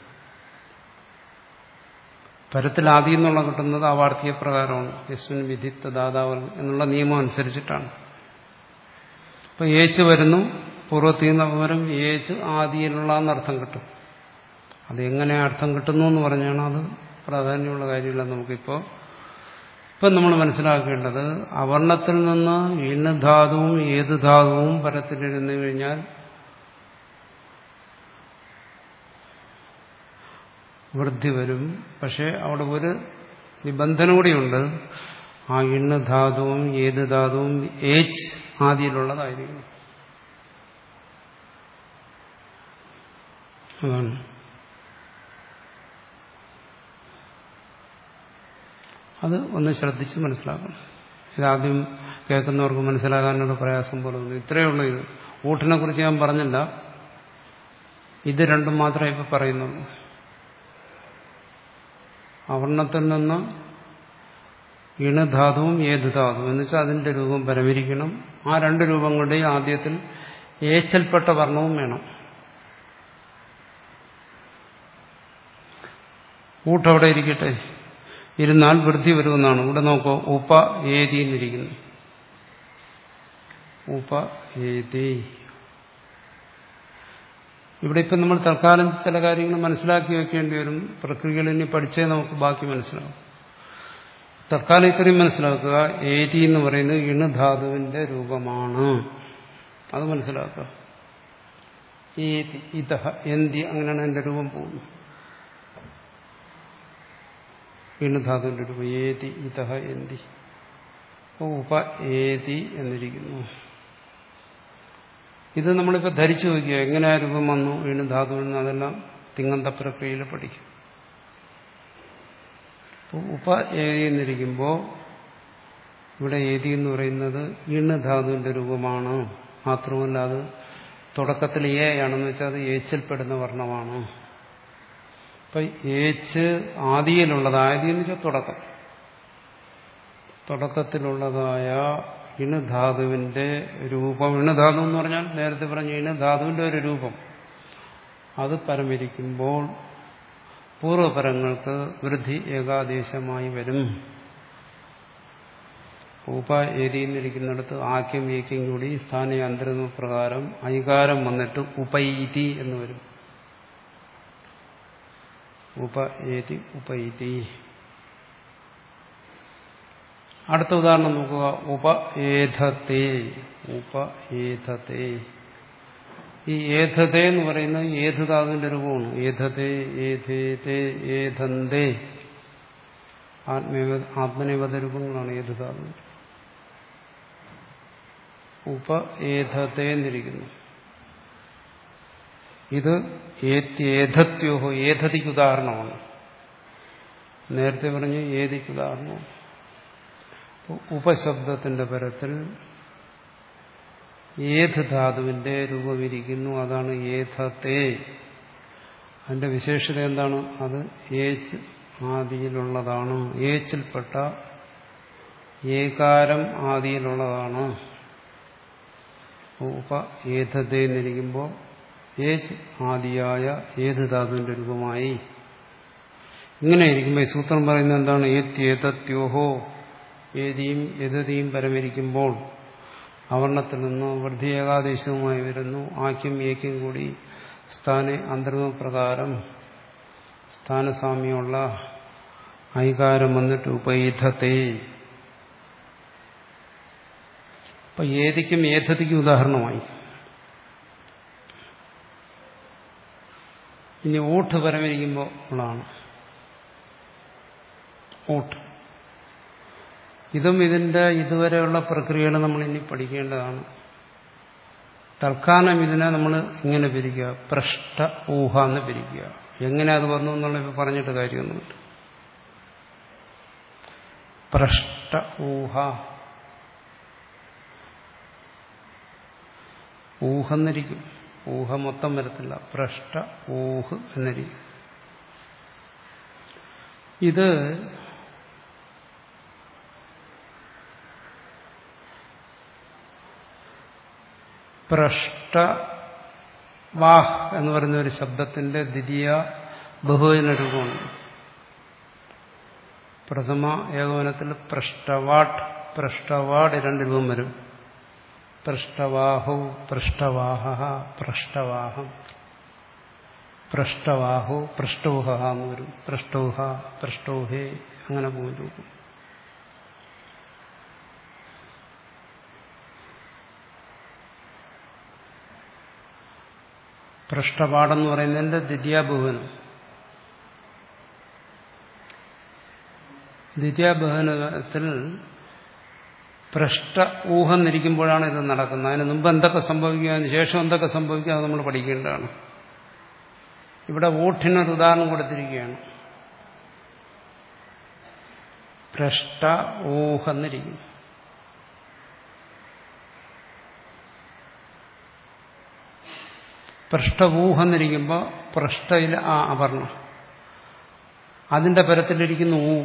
പരത്തിൽ ആദ്യം എന്നുള്ള കിട്ടുന്നത് ആവാർത്തിക പ്രകാരമാണ് യസ്മിൻ വിധിത്ത ദാതാവൽ എന്നുള്ള നിയമം അനുസരിച്ചിട്ടാണ് അപ്പൊ ഏച്ച് വരുന്നു പൂർവ്വത്തിൽ നിന്ന് പകരം ഏച്ച് ആദിയിലുള്ള എന്നർത്ഥം കിട്ടും അതെങ്ങനെ അർത്ഥം കിട്ടുന്നു എന്ന് പറഞ്ഞാണ് അത് പ്രാധാന്യമുള്ള കാര്യമില്ല നമുക്കിപ്പോൾ ഇപ്പം നമ്മൾ മനസ്സിലാക്കേണ്ടത് അവർണത്തിൽ നിന്ന് ഇന്ന് ധാതുവും ഏത് ധാതുവും പരത്തിലിരുന്നു കഴിഞ്ഞാൽ വൃദ്ധി വരും പക്ഷെ അവിടെ ഒരു നിബന്ധന കൂടിയുണ്ട് ആ ഇണ്ണ് ധാതുവും ഏത് ധാതുവും ഏച്ച് ആദിയിലുള്ളതായിരിക്കും അതാണ് അത് ഒന്ന് ശ്രദ്ധിച്ച് മനസ്സിലാക്കണം ഇതാദ്യം കേൾക്കുന്നവർക്ക് മനസ്സിലാകാനുള്ള പ്രയാസം പോലെ തോന്നുന്നു ഇത്രയേ ഉള്ളൂ ഇത് ഊട്ടിനെ കുറിച്ച് ഞാൻ പറഞ്ഞില്ല ഇത് രണ്ടും മാത്രമേ ഇപ്പൊ പറയുന്നുള്ളൂ അവർണത്തിൽ നിന്ന് ഇണധാതുവും ഏത് ധാതുവും എന്ന് വെച്ചാൽ അതിന്റെ രൂപം പരമിരിക്കണം ആ രണ്ട് രൂപങ്ങളുടെയും ആദ്യത്തിൽ ഏച്ചൽപ്പെട്ട വർണ്ണവും വേണം ഊട്ടവിടെ ഇരിക്കട്ടെ ഇരുന്നാൽ വൃദ്ധി വരുമെന്നാണ് ഇവിടെ നോക്കൂ ഉപ ഏതി എന്നിരിക്കുന്നു ഉപ ഏതി ഇവിടെ ഇപ്പം നമ്മൾ തൽക്കാലം ചില കാര്യങ്ങൾ മനസ്സിലാക്കി വെക്കേണ്ടി വരും പ്രക്രിയകൾ ഇനി പഠിച്ചേ നമുക്ക് ബാക്കി മനസ്സിലാവും തൽക്കാലം ഇത്രയും മനസ്സിലാക്കുക ഏരി എന്ന് പറയുന്നത് ഇണുധാതുവിന്റെ രൂപമാണ് അത് മനസ്സിലാക്കുക ഏതി ഇതഹ എന്തി അങ്ങനെയാണ് എന്റെ രൂപം പോകുന്നത് ഇണുധാതുവിന്റെ രൂപം ഏതി ഇതഹ എന്തി ഉപ ഏതി എന്നിരിക്കുന്നു ഇത് നമ്മളിപ്പോൾ ധരിച്ചു നോക്കിയോ എങ്ങനെ രൂപം വന്നു വീണ്ടും ധാതുവിൽ നിന്ന് അതെല്ലാം തിങ്ങന്ത പ്രക്രിയയിൽ പഠിക്കും അപ്പോൾ ഉപ ഏതി എന്നിരിക്കുമ്പോൾ ഇവിടെ ഏതി എന്ന് പറയുന്നത് ഇണ് ധാതുവിന്റെ രൂപമാണ് മാത്രമല്ല അത് തുടക്കത്തിൽ ഏ ആണെന്ന് വെച്ചാൽ അത് ഏച്ചിൽപ്പെടുന്ന വർണ്ണമാണ് അപ്പൊ ഏച്ച് ആദിയിലുള്ളത് ആദി എന്ന് വെച്ചാൽ തുടക്കം തുടക്കത്തിലുള്ളതായ ഇണുധാതുവിന്റെ രൂപം ഇണുധാതു എന്ന് പറഞ്ഞാൽ നേരത്തെ പറഞ്ഞ ഇണുധാതുവിന്റെ ഒരു രൂപം അത് പരമിരിക്കുമ്പോൾ പൂർവപരങ്ങൾക്ക് വൃദ്ധി ഏകാദേശമായി വരും ഉപ ഏരിയെന്നിരിക്കുന്നിടത്ത് ആക്യം ഏക്യം കൂടി സ്ഥാനീയ അന്തരമ പ്രകാരം ഐകാരം വന്നിട്ട് ഉപൈതി എന്ന് വരും ഉപ ഏതി ഉപൈതി അടുത്ത ഉദാഹരണം നോക്കുക ഉപ ഏധത്തെ ഉപ ഏധത്തെ ഈ ഏധത്തെ എന്ന് പറയുന്നത് ഏധുതാവിന്റെ രൂപമാണ് ഏധത്തെ ഏധേതേ ഏധന്തേ ആത്മേവ ആത്മനേവത രൂപങ്ങളാണ് ഏധുതാവിന്റെ ഉപ ഏധത്തെ എന്നിരിക്കുന്നു ഇത് ഏധത്യോഹോ ഏധതിക്ക് ഉദാഹരണമാണ് നേരത്തെ പറഞ്ഞ് ഏതിക്ക് ഉദാഹരണമാണ് ഉപശബ്ദത്തിന്റെ പരത്തിൽ ഏത് ധാതുവിന്റെ രൂപമിരിക്കുന്നു അതാണ് ഏധത്തെ അതിന്റെ വിശേഷത എന്താണ് അത് ഏച്ച് ആദിയിലുള്ളതാണ് ഏച്ചിൽപ്പെട്ട ഏകാരം ആദിയിലുള്ളതാണ് ഉപ ഏധത്തെ എന്നിരിക്കുമ്പോൾ ഏച്ച് ആദിയായ ഏത് ധാതുവിന്റെ രൂപമായി ഇങ്ങനെ ഇരിക്കുമ്പോൾ ഈ സൂത്രം പറയുന്നത് എന്താണ് ഏത്യേതത്യോഹോ ഏതിയും എതതിയും പരമിരിക്കുമ്പോൾ അവർണത്തിൽ നിന്ന് വൃദ്ധി ഏകാദേശവുമായി വരുന്നു ആക്യം ഏക്യം കൂടി സ്ഥാന അന്തർമ പ്രകാരം സ്ഥാനസാമ്യമുള്ള ഐകാരം വന്നിട്ട് ഉപൈധത്തെ അപ്പൊ ഏതിക്കും ഏധതിക്കും ഉദാഹരണമായി ഇനി ഊട്ട് പരമിരിക്കുമ്പോൾ ഉള്ളതാണ് ഊട്ട് ഇതും ഇതിന്റെ ഇതുവരെയുള്ള പ്രക്രിയകൾ നമ്മൾ ഇനി പഠിക്കേണ്ടതാണ് തൽക്കാലം ഇതിനെ നമ്മൾ ഇങ്ങനെ പിരിക്കുക പൃഷ്ട ഊഹ എന്ന് പിരിക്കുക എങ്ങനെ അത് വന്നു എന്നുള്ള ഇപ്പൊ പറഞ്ഞിട്ട് കാര്യമൊന്നുമില്ല പൃഷ്ട ഊഹ ഊഹെന്നിരിക്കും ഊഹ മൊത്തം വരത്തില്ല പൃഷ്ട ഊഹ് എന്നിരിക്കും ഇത് പ്രഷ്ടവാഹ് എന്ന് പറയുന്ന ഒരു ശബ്ദത്തിന്റെ ദ്വിതീയ ബഹുവചന രൂപമാണ് പ്രഥമ ഏകോപനത്തിൽ പൃഷ്ടവാട്ട് പൃഷ്ടവാട് രണ്ട് രൂപം വരും പൃഷ്ടവാഹു പൃഷ്ടവാഹ പൃഷ്ടവാഹം പൃഷ്ടവാഹു പൃഷ്ടൗഹ എന്ന് വരും പൃഷ്ടൗഹ പൃഷ്ടൗഹേ അങ്ങനെ പോകും രൂപം പൃഷ്ഠപാഠെന്ന് പറയുന്നതിന്റെ ദ്വിതീയബഹുവനം ദ്വിതീയബഹുവനത്തിൽ പൃഷ്ഠ ഊഹന്നിരിക്കുമ്പോഴാണ് ഇത് നടക്കുന്നത് അതിന് മുമ്പ് എന്തൊക്കെ സംഭവിക്കുക അതിന് ശേഷം എന്തൊക്കെ സംഭവിക്കുക അത് നമ്മൾ പഠിക്കേണ്ടതാണ് ഇവിടെ ഊട്ടിനൊരു ഉദാഹരണം കൊടുത്തിരിക്കുകയാണ് പൃഷ്ഠ ഊഹന്നിരിക്കും പൃഷ്ഠവൂഹെന്നിരിക്കുമ്പോൾ പൃഷ്ഠയിൽ ആ അവർണം അതിന്റെ പരത്തിലിരിക്കുന്ന ഊ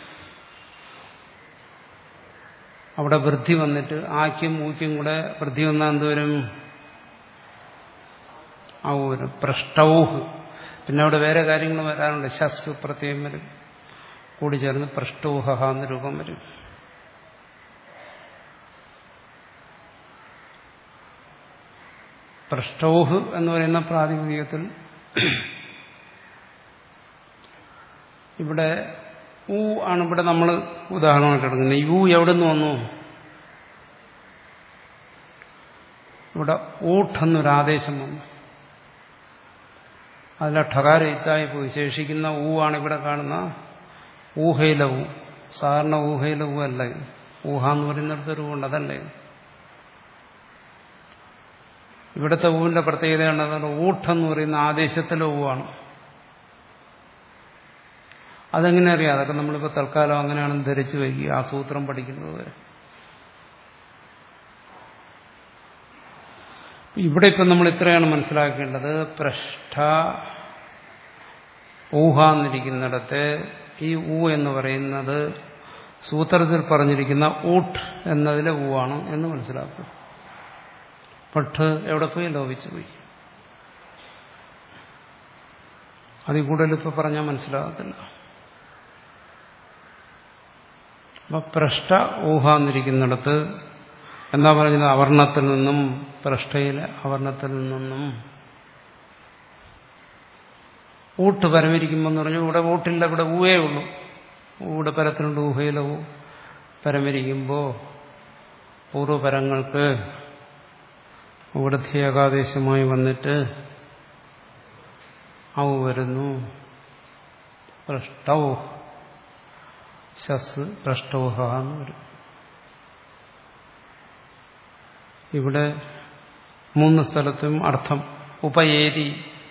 അവിടെ വൃദ്ധി വന്നിട്ട് ആക്കും ഊക്കും കൂടെ വൃദ്ധി വന്നാൽ എന്തോരും ആ വരും പൃഷ്ടൗഹ് പിന്നെ അവിടെ വേറെ കാര്യങ്ങൾ വരാനുണ്ട് ശസ്തു പ്രത്യേകം വരും കൂടി ചേർന്ന് പൃഷ്ടൗഹ എന്ന രൂപം വരും പൃഷ്ടൗഹ് എന്ന് പറയുന്ന പ്രാതിനിധ്യത്തിൽ ഇവിടെ ഊ ആണ് ഇവിടെ നമ്മൾ ഉദാഹരണമായിട്ട് എടുക്കുന്നത് യു എവിടെ നിന്ന് വന്നു ഇവിടെ ഊട്ട് എന്നൊരു ആദേശം വന്നു അതിലെ ഠകാര ഇത്തായി പോയി ശേഷിക്കുന്ന ഊ ആണ് ഇവിടെ കാണുന്ന ഊഹയില ഊ സാധാരണ ഊഹയില ഊ അല്ല ഇത് ഊഹ എന്ന് പറയുന്നിടത്തൊരു ഊണ്ട് അതല്ലേ ഇവിടുത്തെ ഊവിന്റെ പ്രത്യേകതയാണ് ഊട്ടെന്ന് പറയുന്ന ആദേശത്തിലെ ഊവാണ് അതെങ്ങനെ അറിയാം അതൊക്കെ നമ്മളിപ്പോൾ തൽക്കാലം അങ്ങനെയാണെന്ന് ധരിച്ചു വയ്ക്കുക ആ സൂത്രം പഠിക്കുന്നത് വരെ ഇവിടെ ഇപ്പം നമ്മൾ ഇത്രയാണ് മനസ്സിലാക്കേണ്ടത് പൃഷ്ഠ ഊഹ എന്നിരിക്കുന്നിടത്ത് ഈ ഊ എന്ന് പറയുന്നത് സൂത്രത്തിൽ പറഞ്ഞിരിക്കുന്ന ഊട്ട് എന്നതിലെ ഊവാണ് എന്ന് മനസ്സിലാക്കുക പക്ഷ് എവിടെ പോയി ലോപിച്ചു പോയി അതിൽ കൂടുതൽ ഇപ്പൊ പറഞ്ഞാൽ മനസ്സിലാകത്തില്ല അപ്പൊ പൃഷ്ഠ ഊഹ എന്നിരിക്കുന്നിടത്ത് എന്താ പറഞ്ഞത് അവർണത്തിൽ നിന്നും പൃഷ്ഠയിലെ അവർണത്തിൽ നിന്നും ഊട്ട് പരമിരിക്കുമ്പോൾ എന്ന് പറഞ്ഞു ഇവിടെ ഊട്ടില്ല ഇവിടെ ഊവേ ഉള്ളൂ ഊടെ പരത്തിനുണ്ട് ഊഹയിലെ ഊ പരമിരിക്കുമ്പോൾ പൂർവ്വപരങ്ങൾക്ക് ഊടത്തി ഏകാദേശമായി വന്നിട്ട് ഔ വരുന്നു പൃഷ്ടൗ ശസ് പൃഷ്ടൗഹ എന്ന് വരും ഇവിടെ മൂന്ന് സ്ഥലത്തും അർത്ഥം ഉപയേരി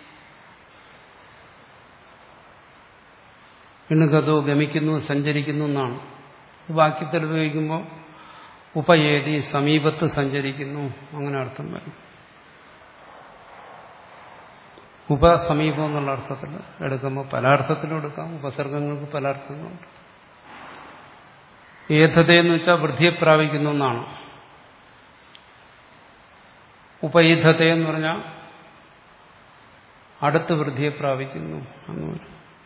ഇണുഗതോ ഗമിക്കുന്നു സഞ്ചരിക്കുന്നു എന്നാണ് വാക്യത്തിൽ ഉപയോഗിക്കുമ്പോൾ ഉപയേതി സമീപത്ത് സഞ്ചരിക്കുന്നു അങ്ങനെ അർത്ഥം വരും ഉപസമീപം എന്നുള്ള അർത്ഥത്തിൽ എടുക്കുമ്പോൾ പല അർത്ഥത്തിലും എടുക്കാം ഉപസർഗങ്ങൾക്ക് പല അർത്ഥങ്ങളുണ്ട് ഏധതയെന്ന് വെച്ചാൽ വൃദ്ധിയെ പ്രാപിക്കുന്നു എന്നാണ് ഉപൈധത എന്ന് പറഞ്ഞാൽ അടുത്ത് വൃദ്ധിയെ പ്രാപിക്കുന്നു എന്ന് പറയും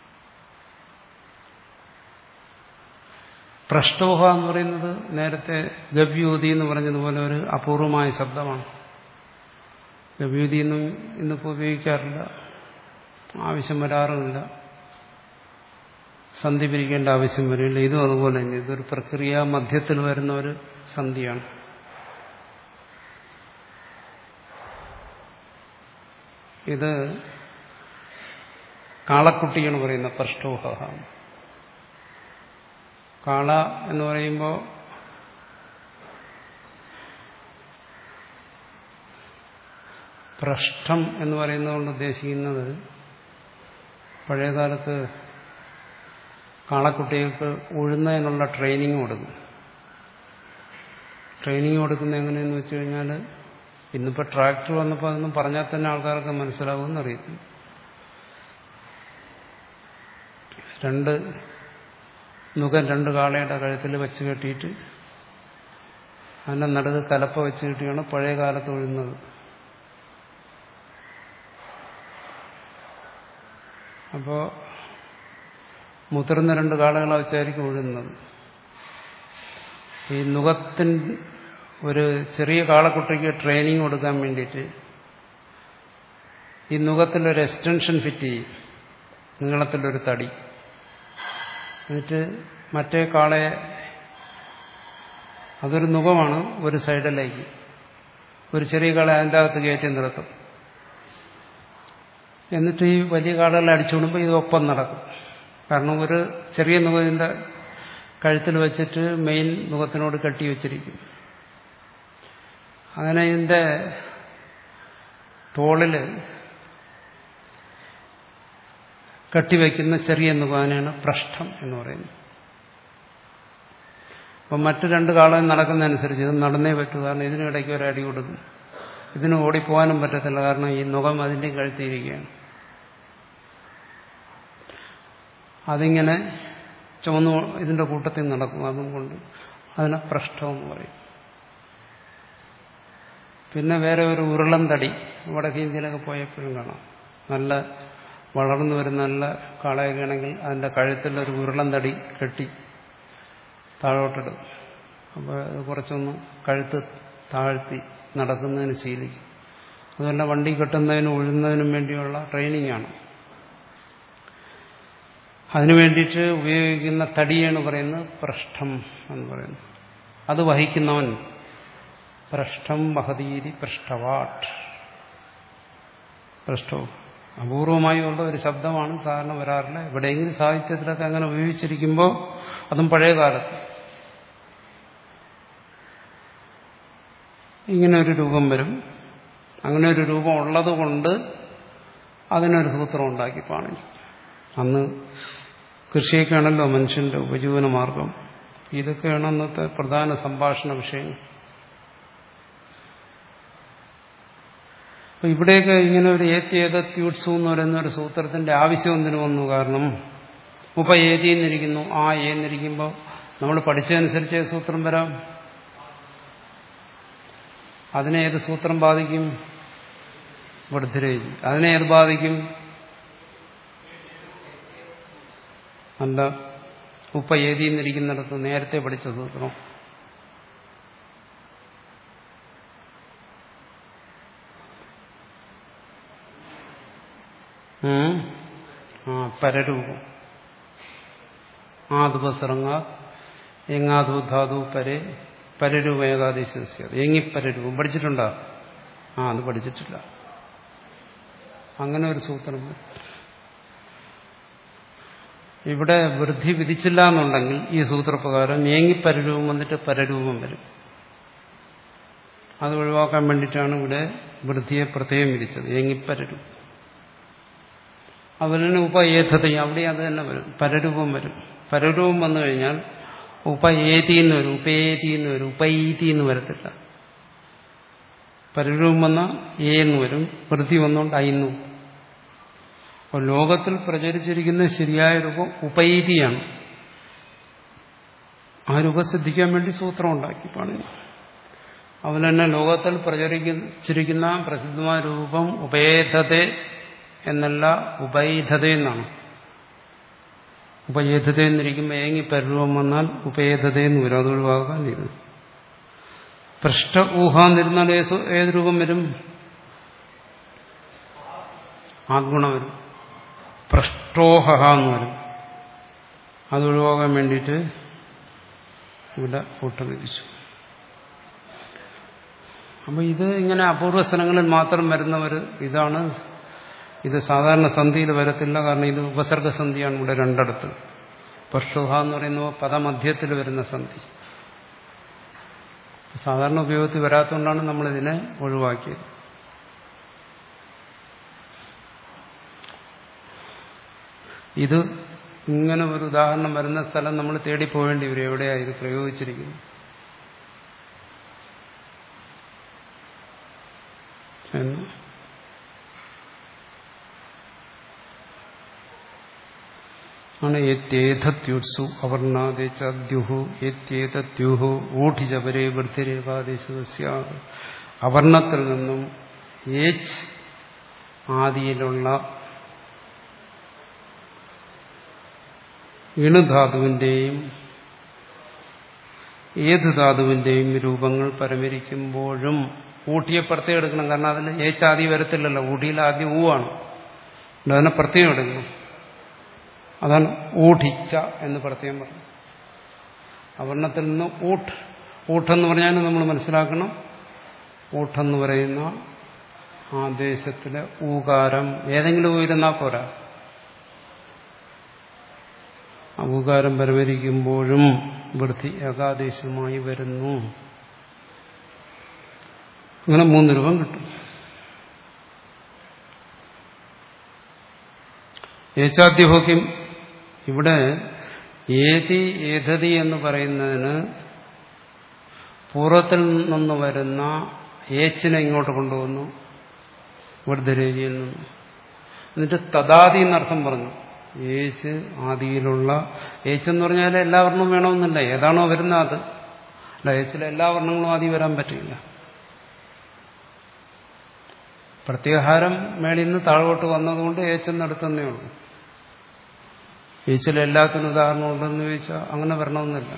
പ്രഷ്ടോഹ എന്ന് പറയുന്നത് നേരത്തെ ഗവ്യൂതി എന്ന് പറഞ്ഞതുപോലെ ഒരു അപൂർവമായ ശബ്ദമാണ് ഗവ്യൂതി ഒന്നും ഇന്നിപ്പോൾ ഉപയോഗിക്കാറില്ല ആവശ്യം വരാറുമില്ല സന്ധി പിരിക്കേണ്ട ആവശ്യം വരില്ല ഇതും അതുപോലെ തന്നെ ഇതൊരു പ്രക്രിയ മധ്യത്തിൽ വരുന്ന ഒരു സന്ധിയാണ് ഇത് കാളക്കുട്ടിയാണ് പറയുന്ന പ്രഷ്ടോഹ കാള എന്ന് പറയുമ്പോൾ പ്രഷ്ടം എന്ന് പറയുന്നതുകൊണ്ട് ഉദ്ദേശിക്കുന്നത് പഴയകാലത്ത് കാളക്കുട്ടികൾക്ക് ഉഴുന്നതിനുള്ള ട്രെയിനിങ് കൊടുക്കും ട്രെയിനിങ് കൊടുക്കുന്നത് എങ്ങനെയെന്ന് വെച്ച് കഴിഞ്ഞാൽ ഇന്നിപ്പോൾ ട്രാക്ടർ വന്നപ്പോൾ അതൊന്നും പറഞ്ഞാൽ തന്നെ ആൾക്കാർക്ക് മനസ്സിലാവുമെന്ന് അറിയത്തില്ല രണ്ട് നുഖം രണ്ട് കാളയുടെ കഴുത്തിൽ വെച്ച് കെട്ടിയിട്ട് അതിൻ്റെ നടുക്ക് കലപ്പ വെച്ച് കെട്ടിയാണ് പഴയ കാലത്ത് ഒഴുന്നത് അപ്പോൾ മുതിർന്ന രണ്ട് കാളകളെ വെച്ചായിരിക്കും ഒഴുന്നത് ഈ നുഖത്തിൻ ഒരു ചെറിയ കാളക്കുട്ടിക്ക് ട്രെയിനിങ് കൊടുക്കാൻ വേണ്ടിയിട്ട് ഈ നുഖത്തിലൊരു എക്സ്റ്റൻഷൻ ഫിറ്റ് ചെയ്യും നീളത്തിലൊരു തടി എന്നിട്ട് മറ്റേ കാളയെ അതൊരു നുഖമാണ് ഒരു സൈഡിലേക്ക് ഒരു ചെറിയ കാളെ അതിൻ്റെ അകത്ത് കയറ്റി നിർത്തും എന്നിട്ട് ഈ വലിയ കാളകളെ അടിച്ചുവിടുമ്പോൾ ഇതൊപ്പം നടക്കും കാരണം ഒരു ചെറിയ നുഖത്തിൻ്റെ കഴുത്തിൽ വെച്ചിട്ട് മെയിൻ മുഖത്തിനോട് കെട്ടി വെച്ചിരിക്കും അങ്ങനെ ഇതിൻ്റെ തോളിൽ കെട്ടിവെക്കുന്ന ചെറിയ നുഖാനാണ് പ്രഷ്ടം എന്ന് പറയുന്നത് അപ്പം മറ്റു രണ്ട് കാലം നടക്കുന്നതനുസരിച്ച് ഇത് നടന്നേ പറ്റൂ കാരണം ഇതിനിടയ്ക്ക് ഒരു അടി കൊടുക്കും ഇതിന് ഓടിപ്പോകാനും പറ്റത്തില്ല കാരണം ഈ നുഖം അതിൻ്റെ കഴുത്തിയിരിക്കുകയാണ് അതിങ്ങനെ ചുമന്നു ഇതിന്റെ കൂട്ടത്തിൽ നടക്കും അതും കൊണ്ട് അതിനെ പ്രഷ്ടമെന്ന് പറയും പിന്നെ വേറെ ഒരു ഉരുളൻ തടി വടക്കേ ഇന്ത്യയിലൊക്കെ പോയപ്പോഴും കാണാം നല്ല വളർന്നു വരുന്ന നല്ല കാളയൊക്കെ ആണെങ്കിൽ അതിന്റെ കഴുത്തിൽ ഒരു ഉരുളൻ തടി കെട്ടി താഴോട്ടിടും അപ്പോൾ അത് കുറച്ചൊന്ന് കഴുത്ത് താഴ്ത്തി നടക്കുന്നതിന് ശീലിക്കും അതുപോലെ വണ്ടി കെട്ടുന്നതിനും ഉഴുന്നതിനും വേണ്ടിയുള്ള ട്രെയിനിങ് ആണ് അതിനു വേണ്ടിയിട്ട് ഉപയോഗിക്കുന്ന തടിയാണ് പറയുന്നത് പ്രഷ്ടം എന്ന് പറയുന്നത് അത് വഹിക്കുന്നവൻ പ്രഷ്ടം വഹതീരി പൃഷ്ഠവാട്ട് പൃഷ്ഠവും അപൂർവമായി ഉള്ള ഒരു ശബ്ദമാണ് സാധാരണ വരാറില്ല എവിടെയെങ്കിലും സാഹിത്യത്തിലൊക്കെ അങ്ങനെ ഉപയോഗിച്ചിരിക്കുമ്പോൾ അതും പഴയ കാലത്ത് ഇങ്ങനെ ഒരു രൂപം വരും അങ്ങനെ ഒരു രൂപം ഉള്ളത് കൊണ്ട് അതിനൊരു സൂത്രം ഉണ്ടാക്കി പാണിനി അന്ന് കൃഷിയൊക്കെയാണല്ലോ മനുഷ്യന്റെ ഉപജീവന മാർഗം ഇതൊക്കെയാണ് അന്നത്തെ പ്രധാന സംഭാഷണ വിഷയങ്ങൾ അപ്പൊ ഇവിടെയൊക്കെ ഇങ്ങനെ ഒരു ഏത്യേതത്യൂട്സു എന്ന് പറയുന്ന ഒരു സൂത്രത്തിന്റെ ആവശ്യം എന്തിനു വന്നു കാരണം ഉപ ഏതിന്നിരിക്കുന്നു ആ ഏന്നിരിക്കുമ്പോൾ നമ്മൾ പഠിച്ചതനുസരിച്ച് ഏത് സൂത്രം വരാം അതിനെ ഏത് സൂത്രം ബാധിക്കും വൃദ്ധിരേജി അതിനെ ഏത് ബാധിക്കും അല്ല ഉപ്പ ഏതിന്നിരിക്കുന്നിടത്ത് നേരത്തെ പഠിച്ച സൂത്രം ഉം? ആ പരരൂപം ആതുപസറങ്ങ എങ്ങാതു ധാതു പരെ പരരൂപ ഏകാദേശ എങ്ങിപ്പരരൂപം പഠിച്ചിട്ടുണ്ടോ ആ അത് പഠിച്ചിട്ടില്ല അങ്ങനെ ഒരു സൂത്രം ഇവിടെ വൃദ്ധി വിധിച്ചില്ല എന്നുണ്ടെങ്കിൽ ഈ സൂത്രപ്രകാരം ഏങ്ങിപ്പരരൂപം വന്നിട്ട് പരരൂപം വരും അത് ഒഴിവാക്കാൻ വേണ്ടിയിട്ടാണ് ഇവിടെ വൃദ്ധിയെ പ്രത്യേകം വിധിച്ചത് ഏങ്ങിപ്പരരൂപം അതുപോലെ തന്നെ ഉപയേധതയും അവിടെ അത് തന്നെ വരും പരരൂപം വരും പരരൂപം വന്നു കഴിഞ്ഞാൽ ഉപയേതി എന്ന് വരും ഉപേതി എന്ന് വരും ഉപൈതി എന്ന് വരത്തില്ല പരരൂപം വന്ന ഏ എന്ന് വരും വൃത്തി വന്നുകൊണ്ട് അയിന്നു അപ്പോൾ ലോകത്തിൽ പ്രചരിച്ചിരിക്കുന്ന ശരിയായ രൂപം ഉപൈതിയാണ് ആ രൂപം സിദ്ധിക്കാൻ വേണ്ടി സൂത്രം ഉണ്ടാക്കി പാണിനി അതുപോലെ തന്നെ ലോകത്തിൽ പ്രചരിച്ചിരിക്കുന്ന പ്രസിദ്ധമായ രൂപം ഉപേധത എന്നല്ല ഉപൈധത എന്നാണ് ഉപേധത എന്നിരിക്കുമ്പോൾ ഏങ്ങി പരൂപം വന്നാൽ ഉപേധത എന്ന് വരും അത് ഒഴിവാക്കാൻ ഇത് പൃഷ്ഠ ഊഹാന്നിരുന്നാൽ ഏത് രൂപം വരും ആദ്ഗുണം വരും പൃഷ്ടോഹ എന്ന് വരും അത് ഒഴിവാക്കാൻ വേണ്ടിയിട്ട് ഇവിടെ കൂട്ടം വിധിച്ചു അപ്പോൾ ഇത് ഇങ്ങനെ അപൂർവ സ്ഥലങ്ങളിൽ മാത്രം വരുന്ന ഒരു ഇതാണ് ഇത് സാധാരണ സന്ധിയിൽ വരത്തില്ല കാരണം ഇത് ഉപസർഗസന്ധിയാണ് ഇവിടെ രണ്ടിടത്ത് പർഷുഹ എന്ന് പറയുന്ന പദമധ്യത്തിൽ വരുന്ന സന്ധി സാധാരണ ഉപയോഗത്തിൽ വരാത്തതുകൊണ്ടാണ് നമ്മളിതിനെ ഒഴിവാക്കിയത് ഇത് ഇങ്ങനെ ഒരു ഉദാഹരണം വരുന്ന സ്ഥലം നമ്മൾ തേടിപ്പോവേണ്ടി വരും എവിടെയാണ് ഇത് പ്രയോഗിച്ചിരിക്കുന്നത് എന്ന് ആണ് യത്യേതത്യുത്സു അവർണാദേശദ്യുഹു യത്യേതദ്യുഹു ഊഠിജപരേ വൃദ്ധിരേകാദേശസ്യ അവർണത്തിൽ നിന്നും ഏച്ച് ആദിയിലുള്ള ഇണുധാതുവിന്റെയും ഏത് ധാതുവിന്റെയും രൂപങ്ങൾ പരമരിക്കുമ്പോഴും ഊട്ടിയെ പ്രത്യേകം എടുക്കണം കാരണം അതിൽ ഏച്ചാദി വരത്തില്ലല്ലോ ഊട്ടിയിൽ ആദ്യം ഊവാണ് അതിനെ പ്രത്യേകം എടുക്കണം അതാണ് ഊഠിച്ച എന്ന് പ്രത്യേകം പറഞ്ഞു അവർണത്തിൽ നിന്ന് ഊട്ട് ഊട്ടെന്ന് പറഞ്ഞാൽ നമ്മൾ മനസ്സിലാക്കണം ഊട്ടെന്ന് പറയുന്ന ആദേശത്തിലെ ഊകാരം ഏതെങ്കിലും ഉയരുന്നാൽ പോരാ ഊകാരം പരമരിക്കുമ്പോഴും വൃത്തി ഏകാദേശമായി വരുന്നു അങ്ങനെ മൂന്ന് രൂപം കിട്ടും ഏച്ചാദ്യഭോഗ്യം ഇവിടെ ഏതി ഏതതി എന്ന് പറയുന്നതിന് പൂർവ്വത്തിൽ നിന്ന് വരുന്ന ഏച്ചിനെ ഇങ്ങോട്ട് കൊണ്ടുവന്നു വൃദ്ധരേജിയിൽ നിന്ന് എന്നിട്ട് തദാതി എന്നർത്ഥം പറഞ്ഞു ഏച്ച് ആദിയിലുള്ള ഏച്ച് എന്ന് പറഞ്ഞാൽ എല്ലാ വർണ്ണവും വേണമെന്നില്ല ഏതാണോ വരുന്ന അത് അല്ല ഏച്ചിലെ എല്ലാ വർണ്ണങ്ങളും ആദ്യം വരാൻ പറ്റില്ല പ്രത്യാഹാരം മേളിൽ നിന്ന് താഴോട്ട് വന്നതുകൊണ്ട് ഏച്ചെന്നെടുത്തന്നേ ഉള്ളൂ ഏച്ചിൽ എല്ലാത്തിനും ഉദാഹരണം ഉണ്ടെന്ന് ചോദിച്ചാൽ അങ്ങനെ വരണമെന്നില്ല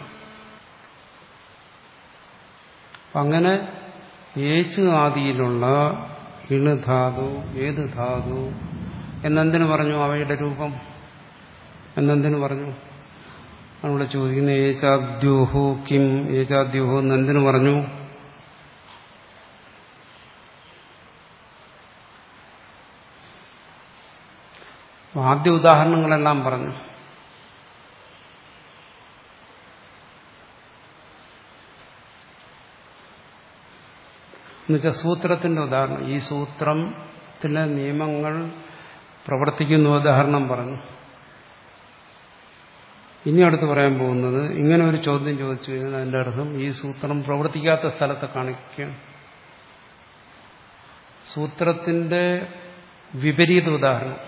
അങ്ങനെ ഏച്ച് ആദിയിലുള്ള ഇണുധാതു ഏത് ധാതു എന്നെന്തിനു പറഞ്ഞു അവയുടെ രൂപം എന്നെന്തിനു പറഞ്ഞു നമ്മളിവിടെ ചോദിക്കുന്ന ഏച്ചാദ്യൂഹു കിം ഏച്ചാദ്യൂഹു എന്നെന്തിനു പറഞ്ഞു ആദ്യ ഉദാഹരണങ്ങളെല്ലാം പറഞ്ഞു എന്നുവെച്ചാൽ സൂത്രത്തിന്റെ ഉദാഹരണം ഈ സൂത്രത്തിലെ നിയമങ്ങൾ പ്രവർത്തിക്കുന്ന ഉദാഹരണം പറഞ്ഞു ഇനി അടുത്ത് പറയാൻ പോകുന്നത് ഇങ്ങനെ ഒരു ചോദ്യം ചോദിച്ചു കഴിഞ്ഞാൽ അതിന്റെ അർത്ഥം ഈ സൂത്രം പ്രവർത്തിക്കാത്ത സ്ഥലത്തെ കാണിക്കുകയാണ് സൂത്രത്തിന്റെ വിപരീത ഉദാഹരണം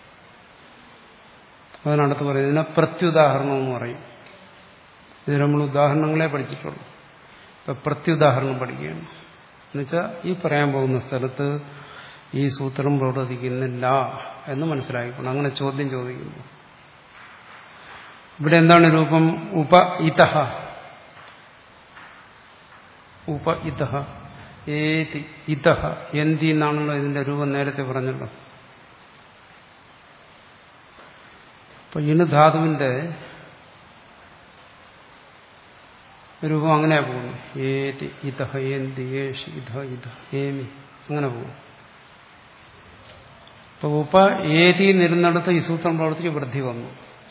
അതിനടുത്ത് പറയുന്നത് ഇതിനെ പ്രത്യുദാഹരണം എന്ന് പറയും ഇത് നമ്മൾ ഉദാഹരണങ്ങളെ പഠിച്ചിട്ടുള്ളൂ ഇപ്പൊ പ്രത്യുദാഹരണം പഠിക്കുകയാണ് എന്നുവെച്ചാൽ ഈ പറയാൻ പോകുന്ന സ്ഥലത്ത് ഈ സൂത്രം പ്രവർത്തിക്കുന്നില്ല എന്ന് മനസ്സിലാക്കണം അങ്ങനെ ചോദ്യം ചോദിക്കുന്നു ഇവിടെ എന്താണ് രൂപം ഉപ ഇതഹ ഉപ ഇതഹ ഏതി ഇതഹ എന്തി എന്നാണല്ലോ ഇതിന്റെ രൂപം നേരത്തെ പറഞ്ഞല്ലോ അപ്പൊ ഇണ് ധാതുവിന്റെ രൂപം അങ്ങനെ പോകുന്നു ഏതി ഇതഹ എന്തി ഏഷ് ഇധ ഇധ ഏമി അങ്ങനെ പോകും അപ്പൊ ഉപ ഏതി നിരുന്നിടത്ത് ഈ സൂത്രം പ്രവർത്തിച്ച് വൃദ്ധി വന്നു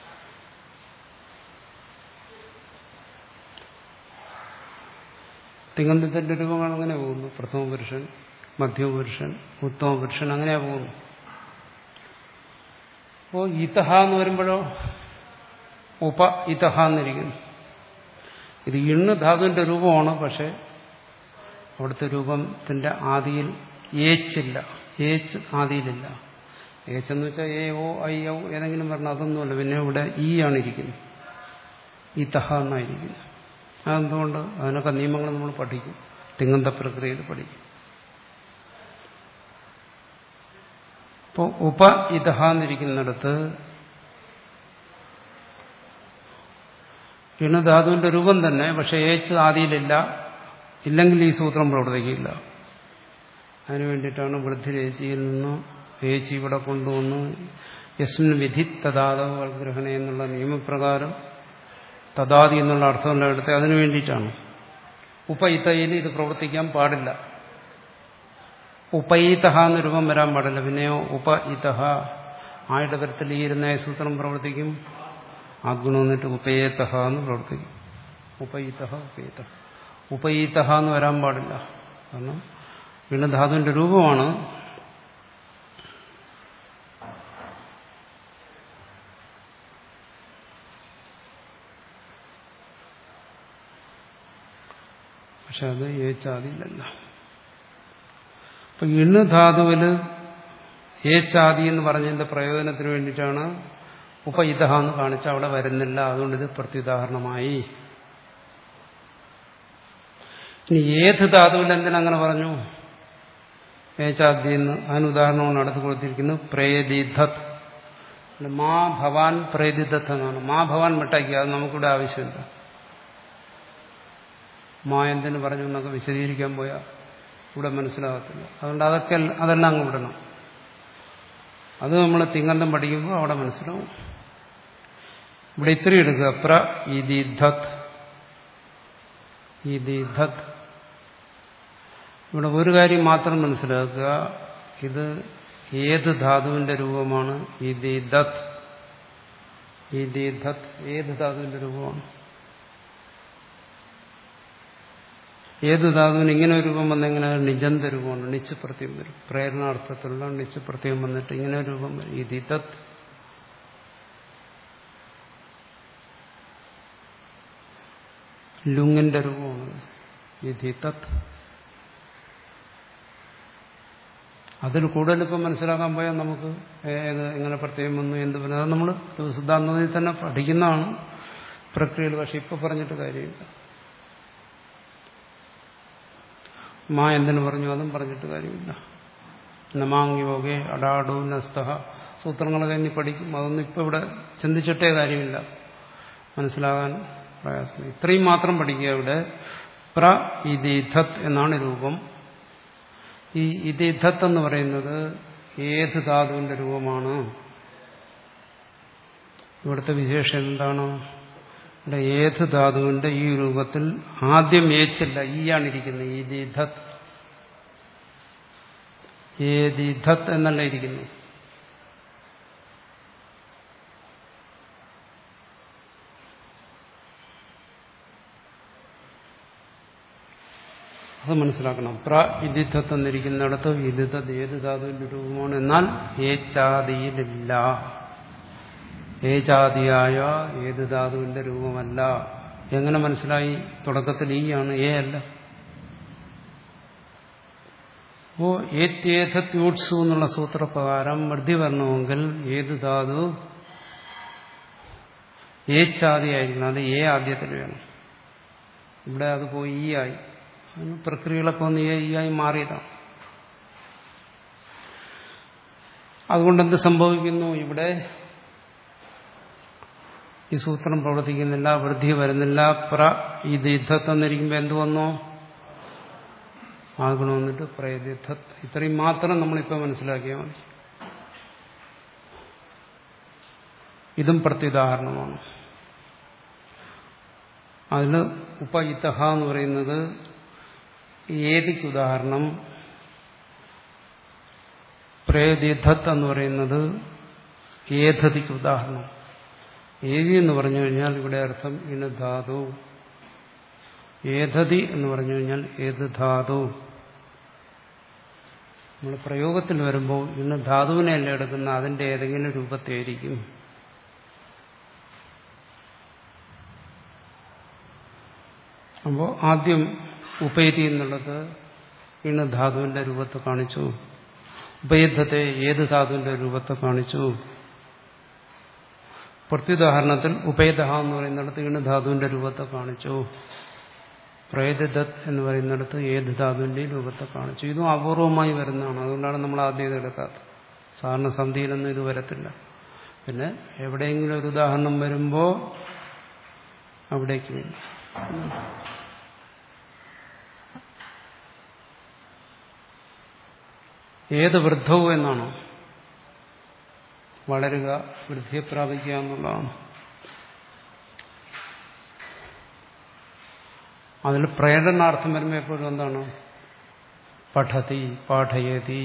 തിങ്ങന്തത്തിന്റെ രൂപങ്ങൾ അങ്ങനെ പോകുന്നു പ്രഥമ പുരുഷൻ മധ്യമ പുരുഷൻ ഉത്തമ പുരുഷൻ അങ്ങനെയാ പോകുന്നു അപ്പോ ഇതഹ എന്ന് വരുമ്പോഴോ ഉപ ഇതഹ എന്നിരിക്കുന്നു ഇത് ഇണ്ണ് ധാതുവിന്റെ രൂപമാണ് പക്ഷെ അവിടുത്തെ രൂപത്തിന്റെ ആദിയിൽ ഏച്ചില്ല ഏച്ച് ആദിയിലില്ല ഏച്ചെന്ന് വെച്ചാൽ എ ഓ ഐ ഔ ഏതെങ്കിലും പറഞ്ഞാൽ അതൊന്നുമല്ല പിന്നെ ഇവിടെ ഈ ആണ് ഇരിക്കുന്നത് ഇതഹ എന്നായിരിക്കുന്നു അതെന്തുകൊണ്ട് അതിനൊക്കെ നിയമങ്ങൾ നമ്മൾ പഠിക്കും തിങ്ങന്ത പ്രക്രിയയിൽ പഠിക്കും ഇപ്പോൾ ഉപ ഇതഹ എന്നിരിക്കുന്നിടത്ത് ഇണുധാതുവിന്റെ രൂപം തന്നെ പക്ഷെ ഏച്ച് ആദിയിലില്ല ഇല്ലെങ്കിൽ ഈ സൂത്രം പ്രവർത്തിക്കില്ല അതിനു വേണ്ടിയിട്ടാണ് വൃദ്ധിരേച്ചിയിൽ നിന്ന് ഏച്ചി ഇവിടെ കൊണ്ടുവന്ന് യസ്മിൻ വിധി തഥാതവ വൽഗ്രഹണ എന്നുള്ള നിയമപ്രകാരം തഥാതി എന്നുള്ള അർത്ഥമല്ല എടുത്ത് അതിനു വേണ്ടിയിട്ടാണ് ഉപയിത്തയിൽ ഇത് പ്രവർത്തിക്കാൻ പാടില്ല ഉപയിതഹ എന്ന് രൂപം വരാൻ പാടില്ല പിന്നെയോ ഉപ ഇതഹ ആയുടെ തരത്തിൽ ഈ ഇരുന്ന സൂത്രം പ്രവർത്തിക്കും ആഗ്ഗുണം എന്നിട്ട് ഉപയേതഹ എന്ന് പ്രവർത്തിക്കും ഉപയിതഹ ഉപയിതഹ ഉപയിതഹ എന്ന് വരാൻ പാടില്ല കാരണം വീണധാതുവിന്റെ രൂപമാണ് പക്ഷെ അത് ഏച്ചാദിയിലല്ല അപ്പൊ ഇണ് ധാതുവില് ഏച്ചാദി എന്ന് പറഞ്ഞതിന്റെ പ്രയോജനത്തിന് വേണ്ടിയിട്ടാണ് ഉപയിത എന്ന് കാണിച്ച അവിടെ വരുന്നില്ല അതുകൊണ്ട് ഇത് പ്രത്യുദാഹരണമായി ഇനി ഏത് ധാതുവിൽ എന്തിനങ്ങനെ പറഞ്ഞു ഏച്ചാദ്യ എന്ന് അതിന് ഉദാഹരണമാണ് അടുത്ത് കൊടുത്തിരിക്കുന്നത് പ്രേദിധത് മാ ഭവാൻ പ്രേദിധത്ത് എന്നാണ് മാ ഭവാൻ മിട്ടാക്കി അത് നമുക്കിവിടെ ആവശ്യമില്ല മാ എന്തിനു പറഞ്ഞു എന്നൊക്കെ വിശദീകരിക്കാൻ പോയാൽ ഇവിടെ മനസ്സിലാകത്തില്ല അതുകൊണ്ട് അതൊക്കെ അതെല്ലാം അങ്ങ് വിടണം അത് നമ്മൾ തിങ്ങന്തം പഠിക്കുമ്പോൾ അവിടെ മനസ്സിലാവും ഇവിടെ ഇത്രയും എടുക്കുക പ്ര ഇദിധത് ഇദിധത് ഇവിടെ ഒരു കാര്യം മാത്രം മനസ്സിലാക്കുക ഇത് ഏത് ധാതുവിന്റെ രൂപമാണ് ഇദിധത് ഇദിധത് ഏത് ധാതുവിന്റെ രൂപമാണ് ഏത് ധാതുവിന് ഇങ്ങനെ ഒരു രൂപം വന്ന ഇങ്ങനെ നിജന്ത രൂപമാണ് നിച്ച് പ്രത്യം വരും പ്രേരണാർത്ഥത്തിലുള്ള നിച്ച് പ്രത്യം വന്നിട്ട് ഇങ്ങനെ ഒരു രൂപം വരും ഇതിതത് ലുങ്ങിന്റെ രൂപമാണ് ഇതിതത് അതിൽ കൂടുതൽ ഇപ്പം മനസ്സിലാക്കാൻ പോയാൽ നമുക്ക് ഏത് എങ്ങനെ പ്രത്യേകം വന്നു എന്ത് പറഞ്ഞു അത് നമ്മൾ സിദ്ധാന്തത്തിൽ തന്നെ പഠിക്കുന്നതാണ് പ്രക്രിയയിൽ പക്ഷെ ഇപ്പൊ പറഞ്ഞിട്ട് കാര്യമില്ല മാ എന്തിനു പറഞ്ഞു അതും പറഞ്ഞിട്ട് കാര്യമില്ല നമാങ്യോകെ അടാടു നസ്തഹ സൂത്രങ്ങളൊക്കെ ഇനി പഠിക്കും അതൊന്നും ഇപ്പം ഇവിടെ ചിന്തിച്ചിട്ടേ കാര്യമില്ല മനസ്സിലാകാൻ പ്രയാസം ഇത്രയും മാത്രം പഠിക്കുക ഇവിടെ പ്ര ഇതിധത് എന്നാണ് രൂപം ഈ ഇതിധത്ത് എന്ന് പറയുന്നത് ഏത് ധാതുവിന്റെ രൂപമാണ് ഇവിടുത്തെ വിശേഷം എന്താണ് ഇവിടെ ഏത് ധാതുവിന്റെ ഈ രൂപത്തിൽ ആദ്യം ഏച്ചില്ല ഈയാണ് ഇരിക്കുന്നത് ഈദിധത് ഏതിധത് എന്നല്ല ഇരിക്കുന്നു അത് മനസ്സിലാക്കണം പ്ര ഇദിധത്ത് എന്നിരിക്കുന്നിടത്ത് ഇദിധത് ഏത് ധാതുവിന്റെ രൂപമാണ് എന്നാൽ ഏച്ചാദിയിലില്ല ഏജാതിയായ ഏത് ധാതുവിന്റെ രൂപമല്ല എങ്ങനെ മനസ്സിലായി തുടക്കത്തിൽ ഈ ആണ് ഏ അല്ല അപ്പോ ഏത്യേഥത്യൂട്സു എന്നുള്ള സൂത്രപ്രകാരം വൃദ്ധി വരണമെങ്കിൽ ഏത് ധാതു ഏച്ചാദിയായിരിക്കണം അത് ഏ ആദ്യത്തിൽ വേണം ഇവിടെ അത് പോയി ഈ ആയി അതിന് പ്രക്രിയകളൊക്കെ ഒന്ന് ഏ ഈ ആയി മാറിയതാണ് അതുകൊണ്ട് എന്ത് സംഭവിക്കുന്നു ഇവിടെ ഈ സൂത്രം പ്രവർത്തിക്കുന്നില്ല വൃദ്ധി വരുന്നില്ല പ്ര ഇത് യുദ്ധത്തെന്നിരിക്കുമ്പോൾ എന്ത് വന്നു ആകണം വന്നിട്ട് പ്രയതിഥ ഇത്രയും മാത്രം നമ്മളിപ്പോൾ മനസ്സിലാക്കിയാൽ മതി ഇതും പ്രത്യുദാഹരണമാണ് അതിന് ഉപയിത്തഹ എന്ന് പറയുന്നത് ഏതിക്ക് ഉദാഹരണം പ്രേതിഥത്ത് എന്ന് പറയുന്നത് ഏധതിക്ക് ഉദാഹരണം ഏതി എന്ന് പറഞ്ഞു കഴിഞ്ഞാൽ ഇവിടെ അർത്ഥം ഇണ് ധാതു ഏധതി എന്ന് പറഞ്ഞു കഴിഞ്ഞാൽ ഏത് ധാതു നമ്മൾ പ്രയോഗത്തിൽ വരുമ്പോൾ ഇന്ന് ധാതുവിനെയല്ല എടുക്കുന്ന അതിന്റെ ഏതെങ്കിലും രൂപത്തെയായിരിക്കും അപ്പോൾ ആദ്യം ഉപേതി എന്നുള്ളത് ഇണ് ധാതുവിന്റെ രൂപത്തെ കാണിച്ചു ഉപയുദ്ധത്തെ ഏത് ധാതുവിന്റെ രൂപത്തെ കാണിച്ചു പ്രത്യുദാഹരണത്തിൽ ഉപേദഹ എന്ന് പറയുന്നിടത്ത് ഇണ് ധാതുവിന്റെ രൂപത്തെ കാണിച്ചു പ്രേതദത്ത് എന്ന് പറയുന്നിടത്ത് ഏത് ധാതുവിന്റെയും രൂപത്തെ കാണിച്ചു ഇതും അപൂർവമായി വരുന്നതാണ് അതുകൊണ്ടാണ് നമ്മൾ ആദ്യം ഇത് എടുക്കാത്തത് സാധാരണ സന്ധിയിലൊന്നും ഇത് വരത്തില്ല പിന്നെ എവിടെയെങ്കിലും ഒരു ഉദാഹരണം വരുമ്പോൾ അവിടേക്ക് വേണ്ടി ഏത് വൃദ്ധവും എന്നാണോ വളരുക വൃദ്ധിയെ പ്രാപിക്കുക എന്നുള്ളതാണ് അതിൽ പ്രേരണാർത്ഥം വരുമ്പോൾ എപ്പോഴും എന്താണ് പഠതി പാഠയതി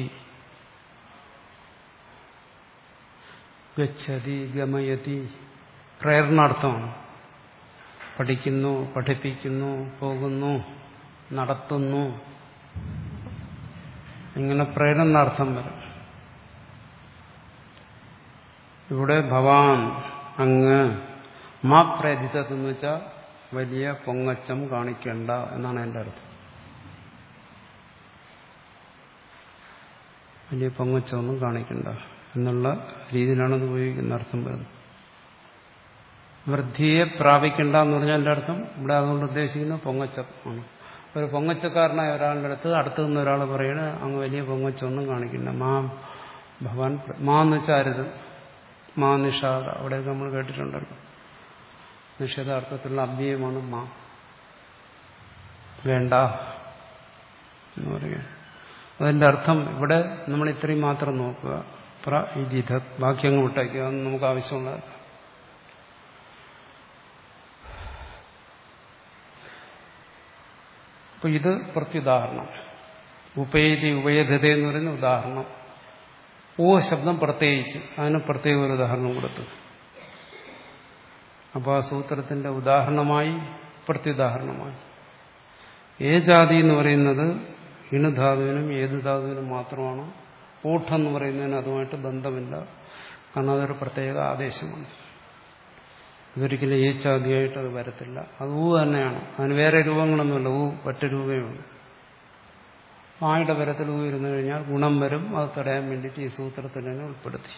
ഗച്ഛതി ഗമയതി പ്രേരണാർത്ഥമാണ് പഠിക്കുന്നു പഠിപ്പിക്കുന്നു പോകുന്നു നടത്തുന്നു ഇങ്ങനെ പ്രേരണാർത്ഥം വരും ഇവിടെ ഭവാൻ അങ്ങ് മാ പ്രേരിതത്തെന്ന് വെച്ചാൽ വലിയ പൊങ്ങച്ചം കാണിക്കേണ്ട എന്നാണ് എൻ്റെ അർത്ഥം വലിയ പൊങ്ങച്ചമൊന്നും കാണിക്കണ്ട എന്നുള്ള രീതിയിലാണ് അത് ഉപയോഗിക്കുന്ന അർത്ഥം വരുന്നത് വൃദ്ധിയെ പ്രാപിക്കണ്ട എന്ന് പറഞ്ഞാൽ എൻ്റെ അർത്ഥം ഇവിടെ അതുകൊണ്ട് ഉദ്ദേശിക്കുന്നത് പൊങ്ങച്ചമാണ് ഒരു പൊങ്ങച്ചക്കാരനായ ഒരാളുടെ അടുത്ത് അടുത്ത് നിന്ന് ഒരാൾ പറയണ അങ്ങ് വലിയ പൊങ്ങച്ചൊന്നും കാണിക്കില്ല മാ ഭവാൻ മാ എന്ന് വെച്ചാൽ അരുത് മാ നിഷാദ അവിടെയൊക്കെ നമ്മൾ കേട്ടിട്ടുണ്ടല്ലോ നിഷേധാർത്ഥത്തിലുള്ള അവ്യയമാണ് മാ വേണ്ട എന്ന് പറയുക അതിന്റെ അർത്ഥം ഇവിടെ നമ്മൾ ഇത്രയും മാത്രം നോക്കുക പ്ര ഇതിഥ ബാക്കി അങ്ങ് വിട്ടേക്കുക അതൊന്നും നമുക്ക് ആവശ്യമുള്ളതല്ല അപ്പൊ ഇത് പ്രത്യുദാഹരണം ഉപേതി ഉപയധത എന്ന് പറയുന്ന ഉദാഹരണം ഓ ശബ്ദം പ്രത്യേകിച്ച് അതിന് പ്രത്യേക ഒരു ഉദാഹരണം കൊടുത്തു അപ്പോൾ ആ സൂത്രത്തിന്റെ ഉദാഹരണമായി പ്രത്യുദാഹരണമായി ഏ ജാതി എന്ന് പറയുന്നത് ഇണുധാതുവിനും ഏത് ധാതുവിനും മാത്രമാണ് ഊഠെന്ന് പറയുന്നതിന് അതുമായിട്ട് ബന്ധമില്ല കാരണം അതൊരു പ്രത്യേക ആദേശമാണ് ഇതൊരിക്കലും ഏച്ചാദിയായിട്ട് അത് വരത്തില്ല അത് ഊ തന്നെയാണ് അതിന് വേറെ രൂപങ്ങളൊന്നുമില്ല ഊ ഒറ്റ രൂപയുള്ളൂ ആയുടെ പരത്തിൽ ഊ ഇരുന്നു കഴിഞ്ഞാൽ ഗുണം വരും അത് തടയാൻ വേണ്ടിയിട്ട് ഈ സൂത്രത്തിൽ തന്നെ ഉൾപ്പെടുത്തി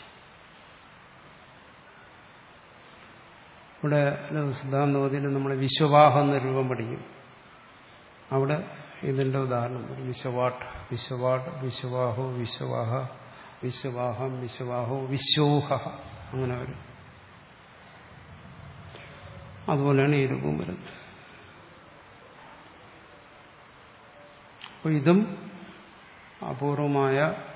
ഇവിടെ സിദ്ധാന്തോതിയിൽ നമ്മൾ വിശ്വവാഹം എന്ന രൂപം പഠിക്കും അവിടെ ഇതിന്റെ ഉദാഹരണം വിശ്വവാട്ട് വിശ്വവാട്ട് വിശ്വവാഹോ വിശ്വവാഹ വിശ്വവാഹം വിശ്വവാഹോ വിശ്വോഹ അങ്ങനെ വരും അതുപോലെയാണ് ഈ രൂപം വരുന്നത് അപ്പോൾ ഇതും അപൂർവമായ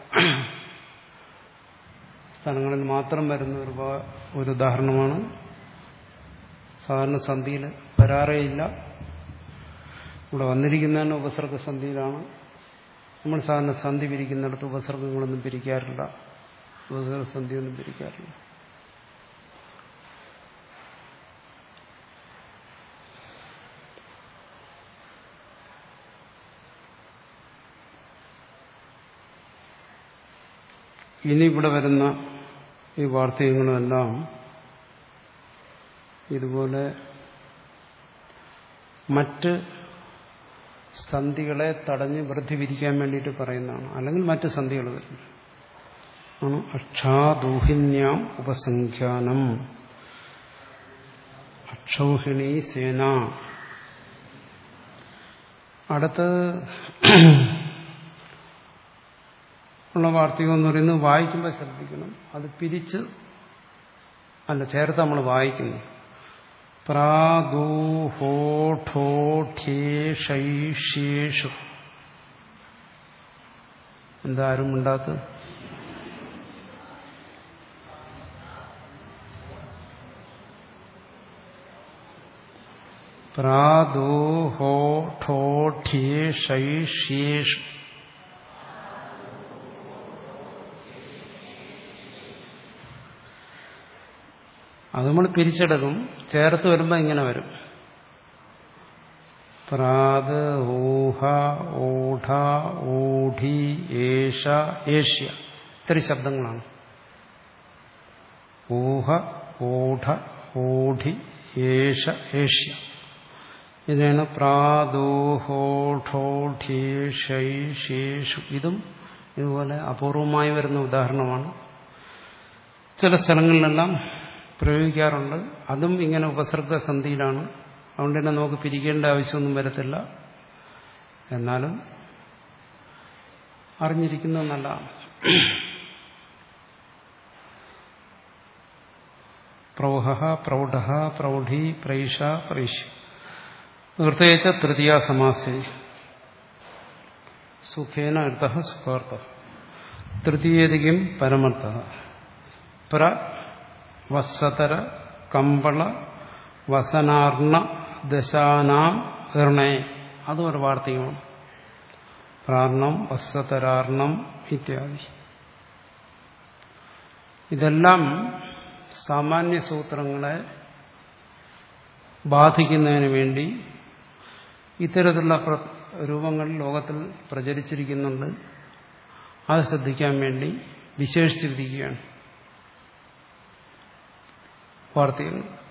സ്ഥലങ്ങളിൽ മാത്രം വരുന്ന ഒരു ഒരു ഉദാഹരണമാണ് സാധാരണ സന്ധിയിൽ വരാറേയില്ല ഇവിടെ വന്നിരിക്കുന്നതന്നെ ഉപസർഗ സന്ധിയിലാണ് നമ്മൾ സാധാരണ സന്ധി പിരിക്കുന്നിടത്ത് ഉപസർഗങ്ങളൊന്നും പിരിക്കാറില്ല ഉപസർഗ സന്ധിയൊന്നും പിരിക്കാറില്ല ഇനി ഇവിടെ വരുന്ന ഈ വാർത്തകങ്ങളുമെല്ലാം ഇതുപോലെ മറ്റ് സന്ധികളെ തടഞ്ഞ് വൃദ്ധി വിരിക്കാൻ വേണ്ടിയിട്ട് പറയുന്നതാണ് അല്ലെങ്കിൽ മറ്റ് സന്ധികൾ വരും ആണ് അക്ഷാദൂഹിന്യാം ഉപസംഖ്യാനം അക്ഷൗഹിണി സേന അടുത്ത് ഉള്ള വാർത്തകം എന്ന് പറയുന്നത് വായിക്കുമ്പോൾ ശ്രദ്ധിക്കണം അത് പിരിച്ച് അല്ല ചേർത്ത് നമ്മൾ വായിക്കുന്നു പ്രാദൂഹോഠോഠേഷു എന്താരും ഉണ്ടാത്ത പ്രാദൂഹോഠോഠേഷു അത് നമ്മൾ പിരിച്ചെടുക്കും ചേർത്ത് വരുമ്പോൾ ഇങ്ങനെ വരും പ്രാത് ഊഹ ഊഢ ഊഢി ഏഷ ഏഷ്യ ഇത്രയും ശബ്ദങ്ങളാണ് ഊഹ ഊഢ ഊഢി ഏഷ ഏഷ്യ ഇതിനാണ് പ്രാദോഹോഠോഠേഷു ഇതും ഇതുപോലെ അപൂർവമായി വരുന്ന ഉദാഹരണമാണ് ചില സ്ഥലങ്ങളിലെല്ലാം പ്രയോഗിക്കാറുണ്ട് അതും ഇങ്ങനെ ഉപസർഗ സന്ധിയിലാണ് അതുകൊണ്ട് തന്നെ നമുക്ക് പിരിക്കേണ്ട ആവശ്യമൊന്നും വരത്തില്ല എന്നാലും അറിഞ്ഞിരിക്കുന്നത് നല്ലതാണ് പ്രൗഹ പ്രൗഢ പ്രൗഢി പ്രൈഷ പ്രൈഷ്യ പ്രത്യേകിച്ച് തൃതീയ സമാസി സുഖേന അർത്ഥ സുഖാർത്ഥ തൃതീയതിക്കും പരമർത്ഥ പ്ര വത്സതര കമ്പള വസനാർണ ദശാനാം ഹൃണയ അതും ഒരു വാർത്തകമാണ് പ്രാർണം വത്സതരാർണം ഇത്യാദി ഇതെല്ലാം സാമാന്യ സൂത്രങ്ങളെ ബാധിക്കുന്നതിന് വേണ്ടി ഇത്തരത്തിലുള്ള രൂപങ്ങൾ ലോകത്തിൽ പ്രചരിച്ചിരിക്കുന്നുണ്ട് അത് ശ്രദ്ധിക്കാൻ വേണ്ടി വിശേഷിച്ചിരിക്കുകയാണ് വാർത്തകൾ